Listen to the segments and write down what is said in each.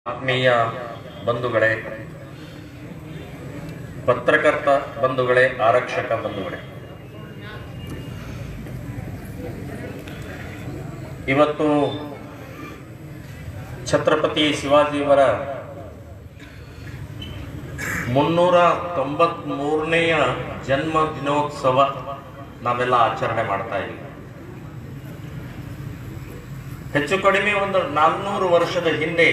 ಆತ್ಮೀಯ ಬಂಧುಗಳೇ ಪತ್ರಕರ್ತ ಬಂಧುಗಳೇ ಆರಕ್ಷಕ ಬಂಧುಗಳೇ ಇವತ್ತು ಛತ್ರಪತಿ ಶಿವಾಜಿಯವರ ಮುನ್ನೂರ ತೊಂಬತ್ಮೂರನೆಯ ಜನ್ಮ ದಿನೋತ್ಸವ ನಾವೆಲ್ಲ ಆಚರಣೆ ಮಾಡ್ತಾ ಇದ್ದೀವಿ ಹೆಚ್ಚು ಕಡಿಮೆ ಒಂದು ನಾಲ್ನೂರು ವರ್ಷದ ಹಿಂದೆ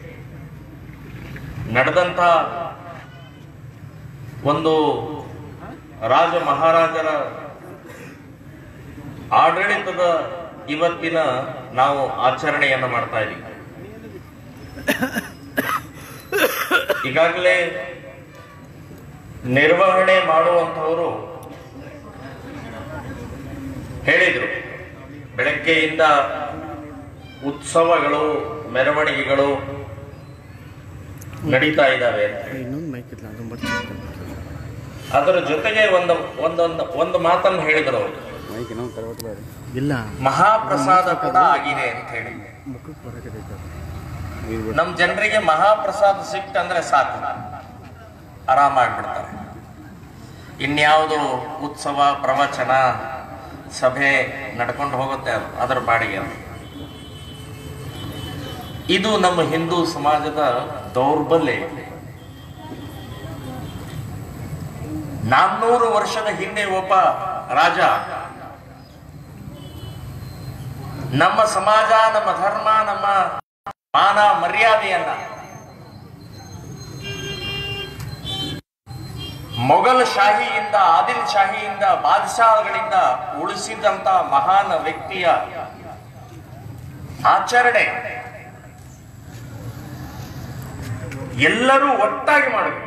ನಡೆದಂತ ಒಂದು ರಾಜ ಮಹಾರಾಜರ ಆಡಳಿತದ ಇವತ್ತಿನ ನಾವು ಆಚರಣೆಯನ್ನು ಮಾಡ್ತಾ ಇದ್ದೀವಿ ಈಗಾಗಲೇ ನಿರ್ವಹಣೆ ಮಾಡುವಂತವರು ಹೇಳಿದ್ರು ಬೆಳಗ್ಗೆಯಿಂದ ಉತ್ಸವಗಳು ಮೆರವಣಿಗೆಗಳು ನಡೀತಾ ಇದ್ದಾವೆ ಅಂತ ಹೇಳಿ. ಇನ್ನೊಂದು ಮೈಕ್ ಇತ್ತಲ್ಲ ಅದು ಬರ್ತಿತ್ತು ಅದರ ಜೊತೆಗೆ ಒಂದು ಒಂದೊಂದು ಒಂದು ಮಾತನ್ನು ಹೇಳಿದ್ರು ಅವರು ಮೈಕ್ ಇನ್ನೊಂದು ತರವತ್ತು ಬೇರೆ ಇಲ್ಲ ಮಹಾಪ್ರಸಾದ ಕೂಡ ಆಗಿದೆ ಅಂತ ಹೇಳಿ ಮುಖಕ್ಕೆ ಬರಕತ್ತೈತೆ ನಮ್ ಜನರಿಗೆ ಮಹಾಪ್ರಸಾದ ಸಿಕ್ತಂದ್ರೆ ಸಾಕು ಆರಾಮಾಗ್ಬಿಡ್ತಾರೆ ಇನ್ಯಾವುದು ಉತ್ಸವ ಪ್ರವಚನ ಸಭೆ ನಡ್ಕೊಂಡು ಹೋಗುತ್ತೆ ಅದು ಅದರ ಬಾಡಿಗೆ ಅದು. ಇದು ನಮ್ಮ ಹಿಂದೂ ಸಮಾಜದ ದೌರ್ಬಲ್ಯ ನಾನ್ನೂರು ವರ್ಷದ ಹಿಂದೆ ಒಬ್ಬ ರಾಜ ನಮ್ಮ ಸಮಾಜ ನಮ್ಮ ಧರ್ಮ ನಮ್ಮ ಮಾನ ಮರ್ಯಾದೆಯನ್ನ ಮೊಘಲ್ ಶಾಹಿಯಿಂದ ಆದಿಲ್ ಶಾಹಿಯಿಂದ ಬಾದಶಾಹಗಳಿಂದ ಉಳಿಸಿದಂತ ಮಹಾನ್ ವ್ಯಕ್ತಿಯ ಆಚರಣೆ ಎಲ್ಲರೂ ಒಟ್ಟಾಗಿ ಮಾಡಬೇಕು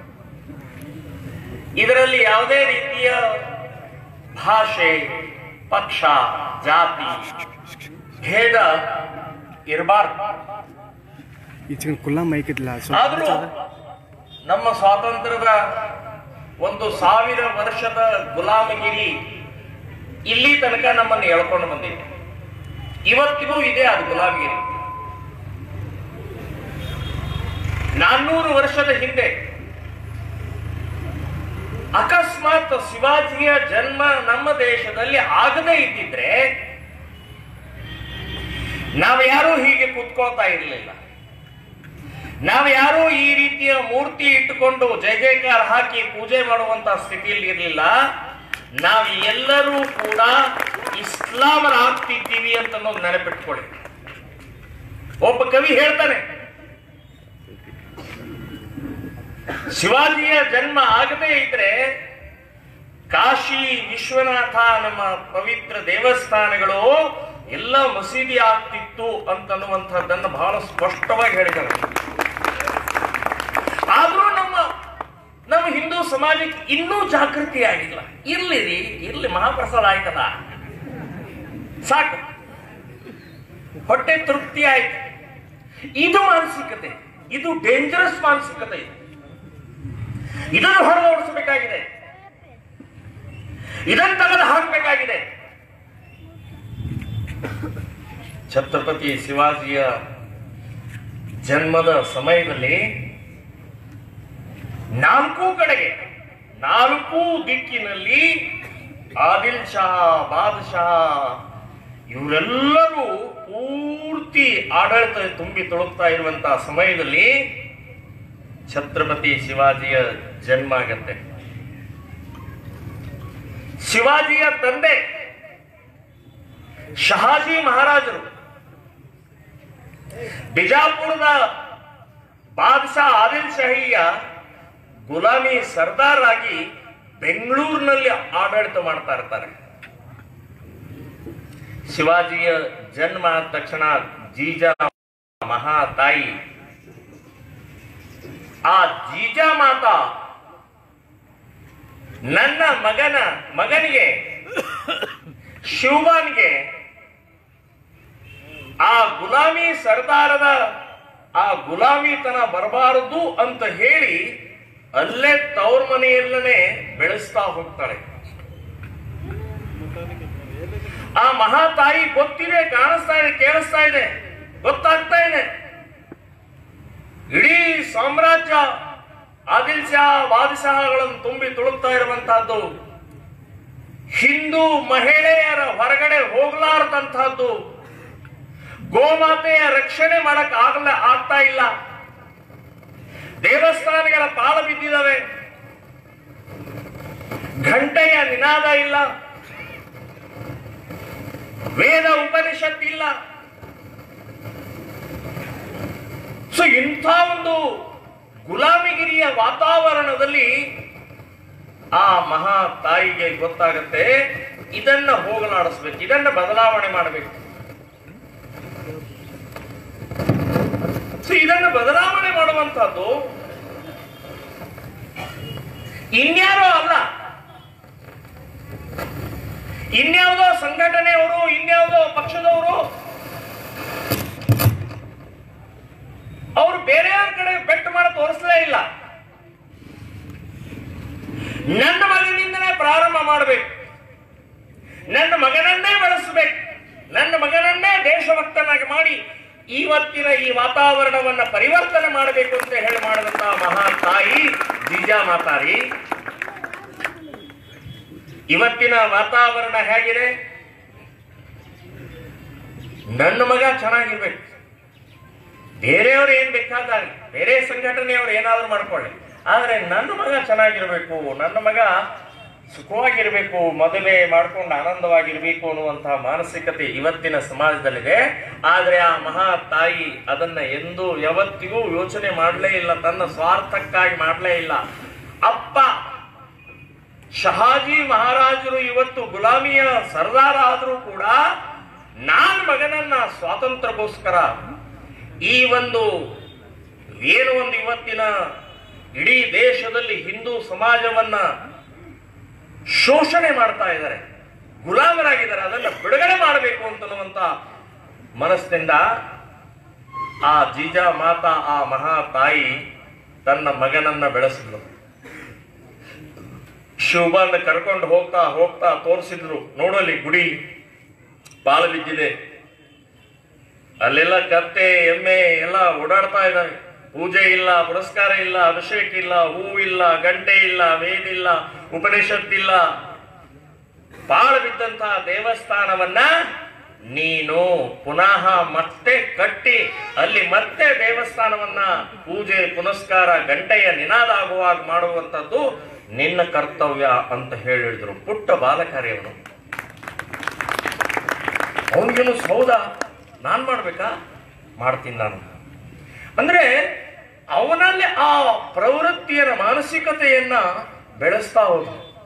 ಇದರಲ್ಲಿ ಯಾವುದೇ ರೀತಿಯ ಭಾಷೆ ಪಕ್ಷ ಜಾತಿ ಭೇದ ಇರಬಾರ್ದು ಈಚೆಗೆ ಕುಲ್ಲ ಮೈಕ್ ಇತ್ತಲ್ಲ ಆದ್ರೂ ನಮ್ಮ ಸ್ವಾತಂತ್ರ್ಯದ ಒಂದು ಸಾವಿರ ವರ್ಷದ ಗುಲಾಮಗಿರಿ ಇಲ್ಲಿ ತನಕ ನಮ್ಮನ್ನು ಎಳ್ಕೊಂಡು ಬಂದಿದೆ ಇವತ್ತಿಗೂ ಇದೆ ಅದು ಗುಲಾಮಗಿರಿ ನಾನ್ನೂರು ವರ್ಷದ ಹಿಂದೆ ಅಕಸ್ಮಾತ್ ಶಿವಾಜಿಯ ಜನ್ಮ ನಮ್ಮ ದೇಶದಲ್ಲಿ ಆಗದೇ ಇದ್ದಿದ್ರೆ ನಾವು ಯಾರೂ ಹೀಗೆ ಕೂತ್ಕೊಳ್ತಾ ಇರಲಿಲ್ಲ ನಾವು ಯಾರೂ ಈ ರೀತಿಯ ಮೂರ್ತಿ ಇಟ್ಟುಕೊಂಡು ಜಯ ಜಯಕಾರ ಹಾಕಿ ಪೂಜೆ ಮಾಡುವಂತ ಸ್ಥಿತಿಯಲ್ಲಿ ಇರಲಿಲ್ಲ ನಾವು ಎಲ್ಲರೂ ಕೂಡ ಇಸ್ಲಾಮರ ಆಗ್ತಿದ್ದೀವಿ ಅಂತ ಅನ್ನೋದು ನೆನಪಿಟ್ಕೊಳ್ಳಿ ಒಬ್ಬ ಕವಿ ಹೇಳ್ತಾನೆ ಶಿವಾಜಿಯ ಜನ್ಮ ಆಗದೇ ಇದ್ರೆ ಕಾಶಿ ವಿಶ್ವನಾಥ ನಮ್ಮ ಪವಿತ್ರ ದೇವಸ್ಥಾನಗಳು ಎಲ್ಲ ಮಸೀದಿ ಆಗ್ತಿತ್ತು ಅಂತನ್ನುವಂಥದ್ದನ್ನು ಬಹಳ ಸ್ಪಷ್ಟವಾಗಿ ಹೇಳಿದ್ದಾರೆ ಆದ್ರೂ ನಮ್ಮ ನಮ್ಮ ಹಿಂದೂ ಸಮಾಜಕ್ಕೆ ಇನ್ನೂ ಜಾಗೃತಿ ಆಗಿಲ್ಲ ಇರ್ಲಿ ರೀ ಇರ್ಲಿ ಮಹಾಪ್ರಸಾದ ಆಯ್ತಲ್ಲ ಸಾಕು ಹೊಟ್ಟೆ ತೃಪ್ತಿ ಆಯ್ತು ಇದು ಮಾನಸಿಕತೆ ಇದು ಡೇಂಜರಸ್ ಮಾನಸಿಕತೆ ಇದು ಇದನ್ನು ಹೊರಗೆ ಓಡಿಸಬೇಕಾಗಿದೆ ಇದನ್ನು ತೆಗೆದು ಹಾಕಬೇಕಾಗಿದೆ ಛತ್ರಪತಿ ಶಿವಾಜಿಯ ಜನ್ಮದ ಸಮಯದಲ್ಲಿ ನಾಲ್ಕು ಕಡೆಗೆ ನಾಲ್ಕು ದಿಕ್ಕಿನಲ್ಲಿ ಆದಿಲ್ ಶಾ ಬಾದಶಾ ಇವರೆಲ್ಲರೂ ಪೂರ್ತಿ ಆಡಳಿತ ತುಂಬಿ ತುಳುಕ್ತಾ ಇರುವಂತಹ ಸಮಯದಲ್ಲಿ ಛತ್ರಪತಿ ಶಿವಾಜಿಯ ಜನ್ಮ ಆಗತ್ತೆ ಶಿವಾಜಿಯ ತಂದೆ ಶಹಾಜಿ ಮಹಾರಾಜರು ಬಿಜಾಪುರದ ಬಾದಶಾ ಆದಿಲ್ ಶಾಹಿಯ ಗುಲಾಮಿ ಸರ್ದಾರ್ ಆಗಿ ಬೆಂಗಳೂರಿನಲ್ಲಿ ಆಡಳಿತ ಮಾಡ್ತಾ ಇರ್ತಾರೆ ಶಿವಾಜಿಯ ಜನ್ಮ ಆದ ತಕ್ಷಣ ಜೀಜಾ ಮಹಾ ತಾಯಿ ಆ ಜೀಜಾ ಮಾತಾ ನನ್ನ ಮಗನ ಮಗನಿಗೆ ಶಿವಬಾನ್ಗೆ ಆ ಗುಲಾಮಿ ಸರ್ದಾರದ ಆ ಗುಲಾಮಿತನ ಬರಬಾರದು ಅಂತ ಹೇಳಿ ಅಲ್ಲೇ ತವ್ರ ಮನೆಯಲ್ಲೇ ಬೆಳೆಸ್ತಾ ಹೋಗ್ತಾಳೆ ಆ ಮಹಾತಾಯಿ ಗೊತ್ತಿದೆ ಕಾಣಿಸ್ತಾ ಇದೆ ಕೇಳಿಸ್ತಾ ಇದೆ ಗೊತ್ತಾಗ್ತಾ ಇದೆ ಇಡೀ ಸಾಮ್ರಾಜ್ಯ ಆದಿಲ್ ಶಾ ಬಾದಶಾಹಗಳನ್ನು ತುಂಬಿ ತುಳುಕ್ತಾ ಇರುವಂತಹದ್ದು ಹಿಂದೂ ಮಹಿಳೆಯರ ಹೊರಗಡೆ ಹೋಗ್ಲಾರದಂತಹದ್ದು ಗೋಮಾತೆಯ ರಕ್ಷಣೆ ಮಾಡಕ್ ಆಗಲ ಆಗ್ತಾ ಇಲ್ಲ ದೇವಸ್ಥಾನಗಳ ಪಾಳ ಬಿದ್ದಿದ್ದಾವೆ ಘಂಟೆಯ ನಿನಾದ ಇಲ್ಲ ವೇದ ಉಪನಿಷತ್ ಇಲ್ಲ ಸೊ ಇಂಥ ಒಂದು ಗುಲಾಮಿಗಿರಿಯ ವಾತಾವರಣದಲ್ಲಿ ಆ ಮಹಾ ತಾಯಿಗೆ ಗೊತ್ತಾಗತ್ತೆ ಇದನ್ನ ಹೋಗಲಾಡಿಸ್ಬೇಕು ಇದನ್ನ ಬದಲಾವಣೆ ಮಾಡಬೇಕು ಸೊ ಇದನ್ನು ಬದಲಾವಣೆ ಮಾಡುವಂತಹದ್ದು ಇನ್ಯಾರೋ ಅಲ್ಲ ಇನ್ಯಾವುದೋ ಸಂಘಟನೆಯವರು ಇನ್ಯಾವುದೋ ಪಕ್ಷದವರು ಅವರು ಬೇರೆಯವ್ರ ಕಡೆ ಬೆಟ್ಟು ಮಾಡಿ ತೋರಿಸಲೇ ಇಲ್ಲ ನನ್ನ ಮಗನಿಂದಲೇ ಪ್ರಾರಂಭ ಮಾಡಬೇಕು ನನ್ನ ಮಗನನ್ನೇ ಬೆಳೆಸಬೇಕು ನನ್ನ ಮಗನನ್ನೇ ದೇಶಭಕ್ತನಾಗಿ ಮಾಡಿ ಇವತ್ತಿನ ಈ ವಾತಾವರಣವನ್ನ ಪರಿವರ್ತನೆ ಮಾಡಬೇಕು ಅಂತ ಹೇಳಿ ಮಾಡಿದಂತಹ ಮಹಾ ತಾಯಿ ಜಿಜಾ ಮಾತಾರಿ ಇವತ್ತಿನ ವಾತಾವರಣ ಹೇಗಿದೆ ನನ್ನ ಮಗ ಚೆನ್ನಾಗಿರ್ಬೇಕು ಬೇರೆಯವರು ಏನ್ ಬೇಕಾದಾಗ ಬೇರೆ ಸಂಘಟನೆಯವರು ಏನಾದ್ರು ಮಾಡ್ಕೊಳ್ಳಿ ಆದ್ರೆ ನನ್ನ ಮಗ ಚೆನ್ನಾಗಿರ್ಬೇಕು ನನ್ನ ಮಗ ಸುಖವಾಗಿರ್ಬೇಕು ಮದುವೆ ಮಾಡ್ಕೊಂಡು ಆನಂದವಾಗಿರ್ಬೇಕು ಅನ್ನುವಂತಹ ಮಾನಸಿಕತೆ ಇವತ್ತಿನ ಸಮಾಜದಲ್ಲಿದೆ ಆದ್ರೆ ಆ ಮಹಾ ತಾಯಿ ಅದನ್ನ ಎಂದೂ ಯಾವತ್ತಿಗೂ ಯೋಚನೆ ಮಾಡಲೇ ಇಲ್ಲ ತನ್ನ ಸ್ವಾರ್ಥಕ್ಕಾಗಿ ಮಾಡಲೇ ಇಲ್ಲ ಅಪ್ಪ ಶಹಾಜಿ ಮಹಾರಾಜರು ಇವತ್ತು ಗುಲಾಮಿಯ ಸರ್ದಾರ ಆದರೂ ಕೂಡ ನಾನ್ ಮಗನನ್ನ ಸ್ವಾತಂತ್ರ್ಯಕ್ಕೋಸ್ಕರ ಈ ಒಂದು ಏನು ಒಂದು ಇವತ್ತಿನ ಇಡೀ ದೇಶದಲ್ಲಿ ಹಿಂದೂ ಸಮಾಜವನ್ನ ಶೋಷಣೆ ಮಾಡ್ತಾ ಇದ್ದಾರೆ ಗುಲಾಮರಾಗಿದ್ದಾರೆ ಅದನ್ನ ಬಿಡುಗಡೆ ಮಾಡಬೇಕು ಅಂತನ್ನುವಂತ ಮನಸ್ಸಿನಿಂದ ಆ ಜೀಜಾ ಮಾತಾ ಆ ಮಹಾ ತಾಯಿ ತನ್ನ ಮಗನನ್ನ ಬೆಳೆಸಿದ್ಲು ಶಿವಬಂದ ಕರ್ಕೊಂಡು ಹೋಗ್ತಾ ಹೋಗ್ತಾ ತೋರಿಸಿದ್ರು ನೋಡಲಿ ಗುಡಿ ಪಾಲು ಬಿದ್ದಿದೆ ಅಲ್ಲೆಲ್ಲ ಕತ್ತೆ ಎಮ್ಮೆ ಎಲ್ಲ ಓಡಾಡ್ತಾ ಇದ್ದಾವೆ ಪೂಜೆ ಇಲ್ಲ ಪುರಸ್ಕಾರ ಇಲ್ಲ ಅಭಿಷೇಕ ಇಲ್ಲ ಹೂ ಇಲ್ಲ ಗಂಟೆ ಇಲ್ಲ ವೇದ ಇಲ್ಲ ಉಪನಿಷತ್ ಇಲ್ಲ ಪಾಳು ಬಿದ್ದಂತಹ ದೇವಸ್ಥಾನವನ್ನ ನೀನು ಪುನಃ ಮತ್ತೆ ಕಟ್ಟಿ ಅಲ್ಲಿ ಮತ್ತೆ ದೇವಸ್ಥಾನವನ್ನ ಪೂಜೆ ಪುನಸ್ಕಾರ ಗಂಟೆಯ ನಿನಾದ ಆಗುವಾಗ ಮಾಡುವಂಥದ್ದು ನಿನ್ನ ಕರ್ತವ್ಯ ಅಂತ ಹೇಳಿದ್ರು ಪುಟ್ಟ ಬಾಲಕಾರ್ಯವನು ಅವನಿಗೇನು ಹೌದಾ ನಾನ್ ಮಾಡ್ಬೇಕಾ ಮಾಡ್ತೀನಿ ನಾನು ಅಂದ್ರೆ ಅವನಲ್ಲಿ ಆ ಪ್ರವೃತ್ತಿಯ ಮಾನಸಿಕತೆಯನ್ನ ಬೆಳೆಸ್ತಾ ಹೋದ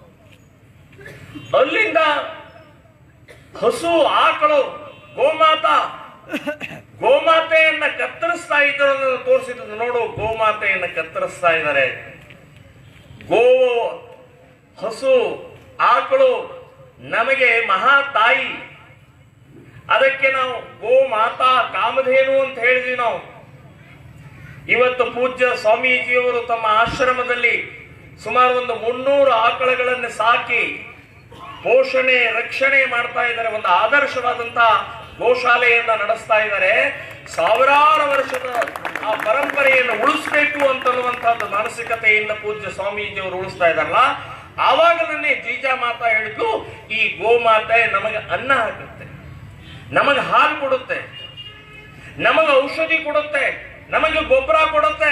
ಅಲ್ಲಿಂದ ಹಸು ಆಕಳು ಗೋಮಾತ ಗೋಮಾತೆಯನ್ನ ಕತ್ತರಿಸ್ತಾ ಇದ್ದರನ್ನು ತೋರಿಸಿದ್ದು ನೋಡು ಗೋಮಾತೆಯನ್ನ ಕತ್ತರಿಸ್ತಾ ಇದ್ದಾರೆ ಗೋ ಹಸು ಆಕಳು ನಮಗೆ ಮಹಾ ತಾಯಿ ಅದಕ್ಕೆ ನಾವು ಗೋ ಮಾತಾ ಕಾಮಧೇನು ಅಂತ ಹೇಳಿದ್ವಿ ನಾವು ಇವತ್ತು ಪೂಜ್ಯ ಸ್ವಾಮೀಜಿಯವರು ತಮ್ಮ ಆಶ್ರಮದಲ್ಲಿ ಸುಮಾರು ಒಂದು ಮುನ್ನೂರು ಆಕಳಗಳನ್ನು ಸಾಕಿ ಪೋಷಣೆ ರಕ್ಷಣೆ ಮಾಡ್ತಾ ಇದ್ದಾರೆ ಒಂದು ಆದರ್ಶವಾದಂತಹ ಗೋಶಾಲೆಯನ್ನ ನಡೆಸ್ತಾ ಇದ್ದಾರೆ ಸಾವಿರಾರು ವರ್ಷದ ಆ ಪರಂಪರೆಯನ್ನು ಉಳಿಸ್ಬೇಕು ಅಂತನ್ನುವಂತಹದ್ದು ಮಾನಸಿಕತೆಯಿಂದ ಪೂಜ್ಯ ಸ್ವಾಮೀಜಿಯವರು ಉಳಿಸ್ತಾ ಇದಾರಲ್ಲ ಆವಾಗಲೇ ಜೀಜಾ ಮಾತಾ ಹೇಳಿದ್ದು ಈ ಗೋಮಾತೆ ನಮಗೆ ಅನ್ನ ಹಾಕುತ್ತೆ ನಮಗೆ ಹಾಲು ಕೊಡುತ್ತೆ ನಮಗೆ ಔಷಧಿ ಕೊಡುತ್ತೆ ನಮಗೆ ಗೊಬ್ಬರ ಕೊಡುತ್ತೆ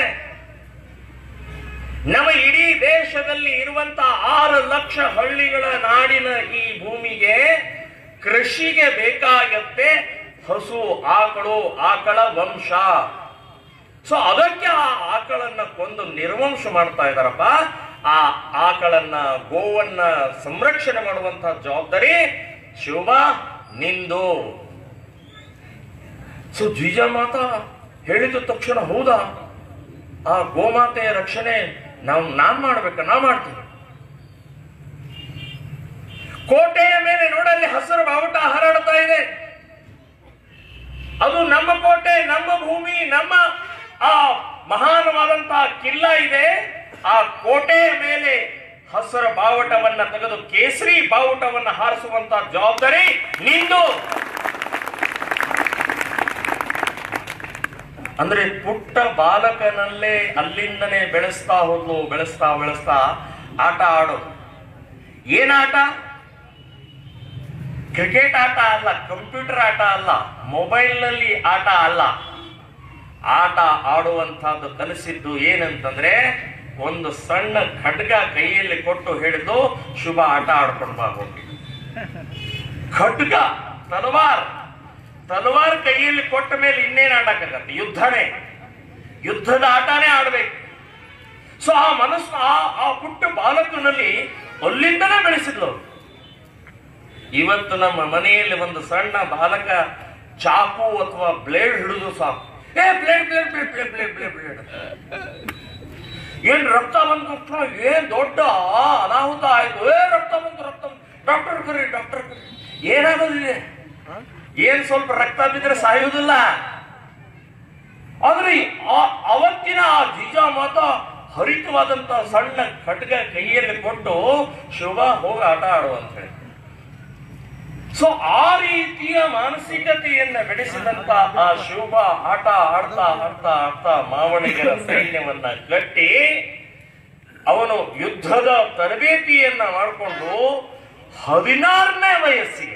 ನಮ್ಮ ಇಡೀ ದೇಶದಲ್ಲಿ ಇರುವಂತ ಆರು ಲಕ್ಷ ಹಳ್ಳಿಗಳ ನಾಡಿನ ಈ ಭೂಮಿಗೆ ಕೃಷಿಗೆ ಬೇಕಾಗತ್ತೆ ಹಸು ಆಕಳು ಆಕಳ ವಂಶ ಸೊ ಅದಕ್ಕೆ ಆ ಆಕಳನ್ನ ಕೊಂದು ನಿರ್ವಂಶ ಮಾಡ್ತಾ ಇದಾರಪ್ಪ ಆ ಆಕಳನ್ನ ಗೋವನ್ನ ಸಂರಕ್ಷಣೆ ಮಾಡುವಂತಹ ಜವಾಬ್ದಾರಿ ಶಿವಬ ನಿಂದು ಸೊ ದ್ವಿಜ ಮಾತಾ ಹೇಳಿದ ತಕ್ಷಣ ಹೌದಾ ಆ ಗೋಮಾತೆಯ ರಕ್ಷಣೆ ನಾವು ನಾನ್ ಮಾಡ್ಬೇಕ ನಾ ಮಾಡ್ತೀನಿ ಕೋಟೆಯ ಮೇಲೆ ನೋಡಲ್ಲಿ ಹಸಿರು ಬಾವುಟ ಹರಡ್ತಾ ಇದೆ ಅದು ನಮ್ಮ ಕೋಟೆ ನಮ್ಮ ಭೂಮಿ ನಮ್ಮ ಆ ಮಹಾನವಾದಂತಹ ಕಿಲ್ಲ ಇದೆ ಆ ಕೋಟೆಯ ಮೇಲೆ ಹಸಿರು ಬಾವುಟವನ್ನ ತೆಗೆದು ಕೇಸರಿ ಬಾವುಟವನ್ನ ಹಾರಿಸುವಂತ ಜವಾಬ್ದಾರಿ ನಿಂದು ಅಂದ್ರೆ ಪುಟ್ಟ ಬಾಲಕನಲ್ಲೇ ಅಲ್ಲಿಂದನೇ ಬೆಳೆಸ್ತಾ ಹೋದ್ಲು ಬೆಳೆಸ್ತಾ ಬೆಳೆಸ್ತಾ ಆಟ ಆಡೋದು ಏನಾಟ ಕ್ರಿಕೆಟ್ ಆಟ ಅಲ್ಲ ಕಂಪ್ಯೂಟರ್ ಆಟ ಅಲ್ಲ ಮೊಬೈಲ್ನಲ್ಲಿ ಆಟ ಅಲ್ಲ ಆಟ ಆಡುವಂತಹದ್ದು ಕಲಿಸಿದ್ದು ಏನಂತಂದ್ರೆ ಒಂದು ಸಣ್ಣ ಖಡ್ಗ ಕೈಯಲ್ಲಿ ಕೊಟ್ಟು ಹೇಳಿದ್ದು ಶುಭ ಆಟ ಆಡ್ಕೊಂಡು ಬಾ ಹೋಗಿ ಖಡ್ಗ ತಲವಾರ್ ತಲವಾರ್ ಕೈಯಲ್ಲಿ ಕೊಟ್ಟ ಮೇಲೆ ಇನ್ನೇನ್ ಆಡಕ್ಕಾಗತ್ತೆ ಯುದ್ಧನೇ ಯುದ್ಧದ ಆಟನೇ ಆಡ್ಬೇಕು ಸೊ ಆ ಮನಸ್ಸು ಆ ಆ ಪುಟ್ಟ ಬಾಲಕನಲ್ಲಿ ಅಲ್ಲಿಂದನೇ ಬೆಳೆಸಿದ್ಲು ಅವ್ರು. ಇವತ್ತು ನಮ್ಮ ಮನೆಯಲ್ಲಿ ಒಂದು ಸಣ್ಣ ಬಾಲಕ ಚಾಕು ಅಥವಾ ಬ್ಲೇಡ್ ಹಿಡಿದು ಸಾಕು ಏ blade blade blade blade blade blade blade ಏನ್ ರಕ್ತ ಬಂದ ತಕ್ಷಣ ಏನ್ ದೊಡ್ಡ ಅನಾಹುತ ಆಯ್ತು ಏ ರಕ್ತ ಬಂತು ರಕ್ತ ಡಾಕ್ಟರ್ ಕರಿ ಡಾಕ್ಟರ್ ಕರಿ ಏನಾಗೋದಿದೆ ಏನ್ ಸ್ವಲ್ಪ ರಕ್ತ ಬಿದ್ರೆ ಸಾಯುವುದಿಲ್ಲ ಆದ್ರೆ ಆ- ಅವತ್ತಿನ ಆ ಜಿಜ ಮಾತ ಹರಿತವಾದಂತ ಸಣ್ಣ ಖಡ್ಗ ಕೈಯಲ್ಲಿ ಕೊಟ್ಟು ಶುಭ ಹೋಗಿ ಆಟ ಆಡು ಅಂತ ಹೇಳಿ ಸೊ ಆ ರೀತಿಯ ಮಾನಸಿಕತೆಯನ್ನ ಬೆಳೆಸಿದಂತ ಆ ಶುಭ ಆಟ ಆಡ್ತಾ ಆಡ್ತಾ ಆಡ್ತಾ ಮಾವಣಿಗರ ಸೈನ್ಯವನ್ನ ಕಟ್ಟಿ ಅವನು ಯುದ್ಧದ ತರಬೇತಿಯನ್ನ ಮಾಡಿಕೊಂಡು ಹದಿನಾರನೇ ವಯಸ್ಸಿಗೆ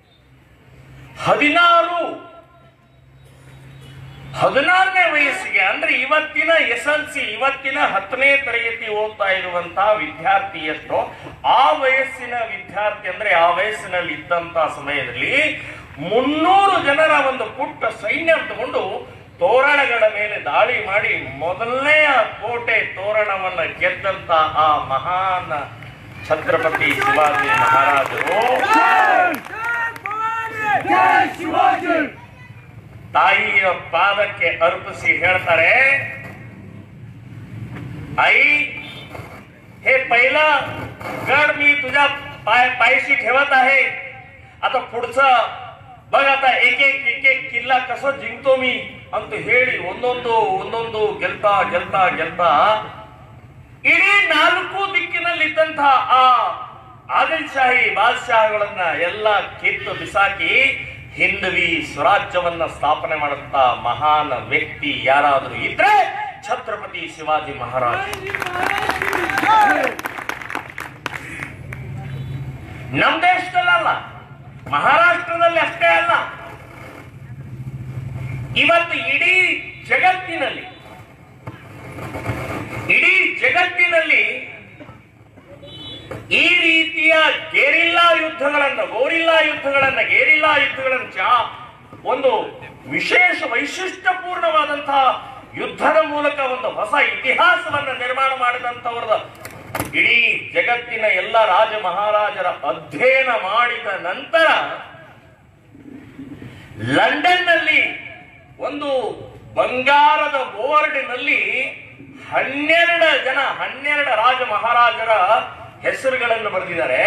ಹದಿನಾರು ಹದಿನಾರನೇ ವಯಸ್ಸಿಗೆ ಅಂದ್ರೆ ಇವತ್ತಿನ ಎಸ್ ಎಲ್ ಸಿ ಇವತ್ತಿನ ಹತ್ತನೇ ತರಗತಿ ಓದ್ತಾ ಇರುವಂತಹ ವಿದ್ಯಾರ್ಥಿ ಎಷ್ಟು ಆ ವಯಸ್ಸಿನ ವಿದ್ಯಾರ್ಥಿ ಅಂದ್ರೆ ಆ ವಯಸ್ಸಿನಲ್ಲಿ ಇದ್ದಂತ ಸಮಯದಲ್ಲಿ ಮುನ್ನೂರು ಜನರ ಒಂದು ಪುಟ್ಟ ಸೈನ್ಯ ತಗೊಂಡು ತೋರಣಗಳ ಮೇಲೆ ದಾಳಿ ಮಾಡಿ ಮೊದಲನೆಯ ಕೋಟೆ ತೋರಣವನ್ನ ಗೆದ್ದಂತ ಆ ಮಹಾನ್ ಛತ್ರಪತಿ ಶಿವಾಜಿ ಮಹಾರಾಜರು ತಾಯಿಯ ಪಾದಕ್ಕೆ ಅರ್ಪಿಸಿ ಹೇಳ್ತಾರೆ आई हे पहिला गड मी तुझ्या पाय पायशी ठेवत आहे आता पुढचं बघ आता एक एक एक एक किल्ला कसं जिंकतो मी ಅಂತ ಹೇಳಿ ಒಂದೊಂದು ಒಂದೊಂದು ಗೆಲ್ತಾ ಗೆಲ್ತಾ ಗೆಲ್ತಾ ಇಡೀ ನಾಲ್ಕು ದಿಕ್ಕಿನಲ್ಲಿದ್ದಂತಹ ಆ ಆದಿಲ್ಶಾಹಿ ಬಾದಶಾಹಗಳನ್ನ ಎಲ್ಲ ಕಿತ್ತು ಬಿಸಾಕಿ ಹಿಂದವಿ ಸ್ವರಾಜ್ಯವನ್ನ ಸ್ಥಾಪನೆ ಮಾಡಂತ ಮಹಾನ್ ವ್ಯಕ್ತಿ ಯಾರಾದರೂ ಇದ್ರೆ ಛತ್ರಪತಿ ಶಿವಾಜಿ ಮಹಾರಾಜ್ ನಮ್ ದೇಶದಲ್ಲ ಮಹಾರಾಷ್ಟ್ರದಲ್ಲಿ ಅಷ್ಟೇ ಅಲ್ಲ ಇವತ್ತು ಇಡೀ ಜಗತ್ತಿನಲ್ಲಿ ಇಡೀ ಜಗತ್ತಿನಲ್ಲಿ ಈ ರೀತಿಯ ಗೆರಿಲ್ಲಾ ಯುದ್ಧಗಳನ್ನ ಗೋರಿಲ್ಲಾ ಯುದ್ಧಗಳನ್ನ ಗೇರಿಲ್ಲಾ ಯುದ್ಧಗಳನ್ನ ಚಾ- ಒಂದು ವಿಶೇಷ ವೈಶಿಷ್ಟ್ಯಪೂರ್ಣವಾದಂತಹ ಯುದ್ಧದ ಮೂಲಕ ಒಂದು ಹೊಸ ಇತಿಹಾಸವನ್ನ ನಿರ್ಮಾಣ ಮಾಡಿದಂತವರದ ಇಡೀ ಜಗತ್ತಿನ ಎಲ್ಲ ರಾಜ ಮಹಾರಾಜರ ಅಧ್ಯಯನ ಮಾಡಿದ ನಂತರ ಲಂಡನ್ನಲ್ಲಿ ಒಂದು ಬಂಗಾರದ ಬೋರ್ಡಿನಲ್ಲಿ ಹನ್ನೆರಡು ಜನ ಹನ್ನೆರಡು ರಾಜ ಮಹಾರಾಜರ ಹೆಸರುಗಳನ್ನು ಬರೆದಿದ್ದಾರೆ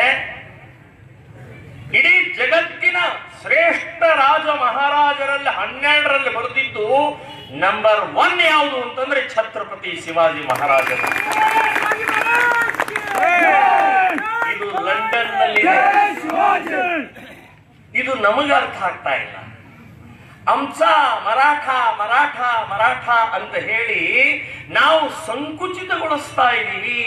ಇಡೀ ಜಗತ್ತಿನ ಶ್ರೇಷ್ಠ ರಾಜ ಮಹಾರಾಜರಲ್ಲಿ ಹನ್ನೆರಡರಲ್ಲಿ ಬರೆದಿದ್ದು ನಂಬರ್ ಒನ್ ಯಾವುದು ಅಂತಂದ್ರೆ ಛತ್ರಪತಿ ಶಿವಾಜಿ ಮಹಾರಾಜರು ಇದು ಲಂಡನ್ ನಲ್ಲಿ ಇದು ನಮಗೆ ಅರ್ಥ ಆಗ್ತಾ ಇಲ್ಲ ಅಂಶ ಮರಾಠ ಮರಾಠ ಮರಾಠ ಅಂತ ಹೇಳಿ ನಾವು ಸಂಕುಚಿತಗೊಳಿಸ್ತಾ ಇದ್ದೀವಿ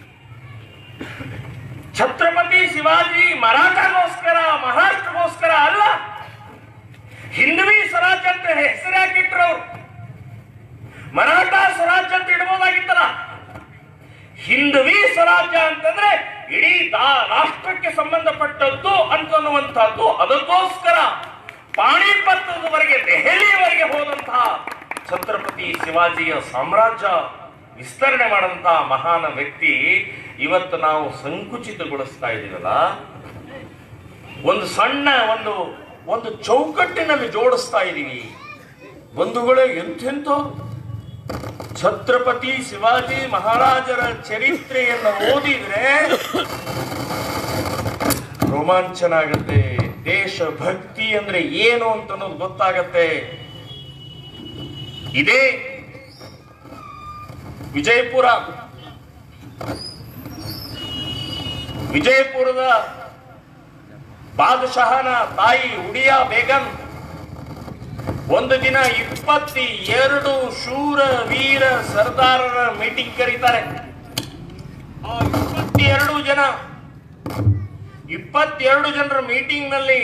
ಛತ್ರಪತಿ ಶಿವಾಜಿ ಮರಾಠಗೋಸ್ಕರ ಮಹಾರಾಷ್ಟ್ರಗೋಸ್ಕರ ಅಲ್ಲ ಹಿಂದವಿ ಸ್ವರಾಜ್ಯ ಅಂತ ಹೆಸರು ಹಾಕಿಟ್ರು ಅವ್ರು ಮರಾಠ ಸ್ವರಾಜ್ಯ ಅಂತ ಇಡ್ಬೋದಾಗಿತ್ತಲ್ಲ ಹಿಂದವಿ ಸ್ವರಾಜ್ಯ ಅಂತಂದ್ರೆ ಇಡೀ ದಾ- ರಾಷ್ಟ್ರಕ್ಕೆ ಸಂಬಂಧಪಟ್ಟದ್ದು ಅಂತನ್ನುವಂತಹದ್ದು ಅದಕ್ಕೋಸ್ಕರ ಪಾಣಿಪತ್ತದವರೆಗೆ ದೆಹಲಿಯವರೆಗೆ ಹೋದಂತಹ ಛತ್ರಪತಿ ಶಿವಾಜಿಯ ಸಾಮ್ರಾಜ್ಯ ವಿಸ್ತರಣೆ ಮಾಡಿದಂತಹ ಮಹಾನ ವ್ಯಕ್ತಿ ಇವತ್ತು ನಾವು ಸಂಕುಚಿತಗೊಳಿಸ್ತಾ ಇದೀವಲ್ಲ ಒಂದು ಸಣ್ಣ ಒಂದು ಒಂದು ಚೌಕಟ್ಟಿನಲ್ಲಿ ಜೋಡಿಸ್ತಾ ಇದೀವಿ ಬಂಧುಗಳೇ ಎಂತೆಂಥೋ ಛತ್ರಪತಿ ಶಿವಾಜಿ ಮಹಾರಾಜರ ಚರಿತ್ರೆಯನ್ನು ಓದಿದ್ರೆ ರೋಮಾಂಚನ ಆಗತ್ತೆ ದೇಶಭಕ್ತಿ ಅಂದ್ರೆ ಏನು ಅಂತ ಅನ್ನೋದು ಗೊತ್ತಾಗತ್ತೆ ಇದೇ ವಿಜಯಪುರ ವಿಜಯಪುರದ ಬಾದಶಾಹನ ತಾಯಿ ಉಡಿಯಾ ಬೇಗಂ ಒಂದು ದಿನ ಇಪ್ಪತ್ತಿ ಎರಡು ಶೂರ ವೀರ ಸರ್ದಾರರ ಮೀಟಿಂಗ್ ಕರೀತಾರೆ ಆ ಇಪ್ಪತ್ತೆರಡು ಜನ ಇಪ್ಪತ್ತೆರಡು ಜನರ ಮೀಟಿಂಗ್ ನಲ್ಲಿ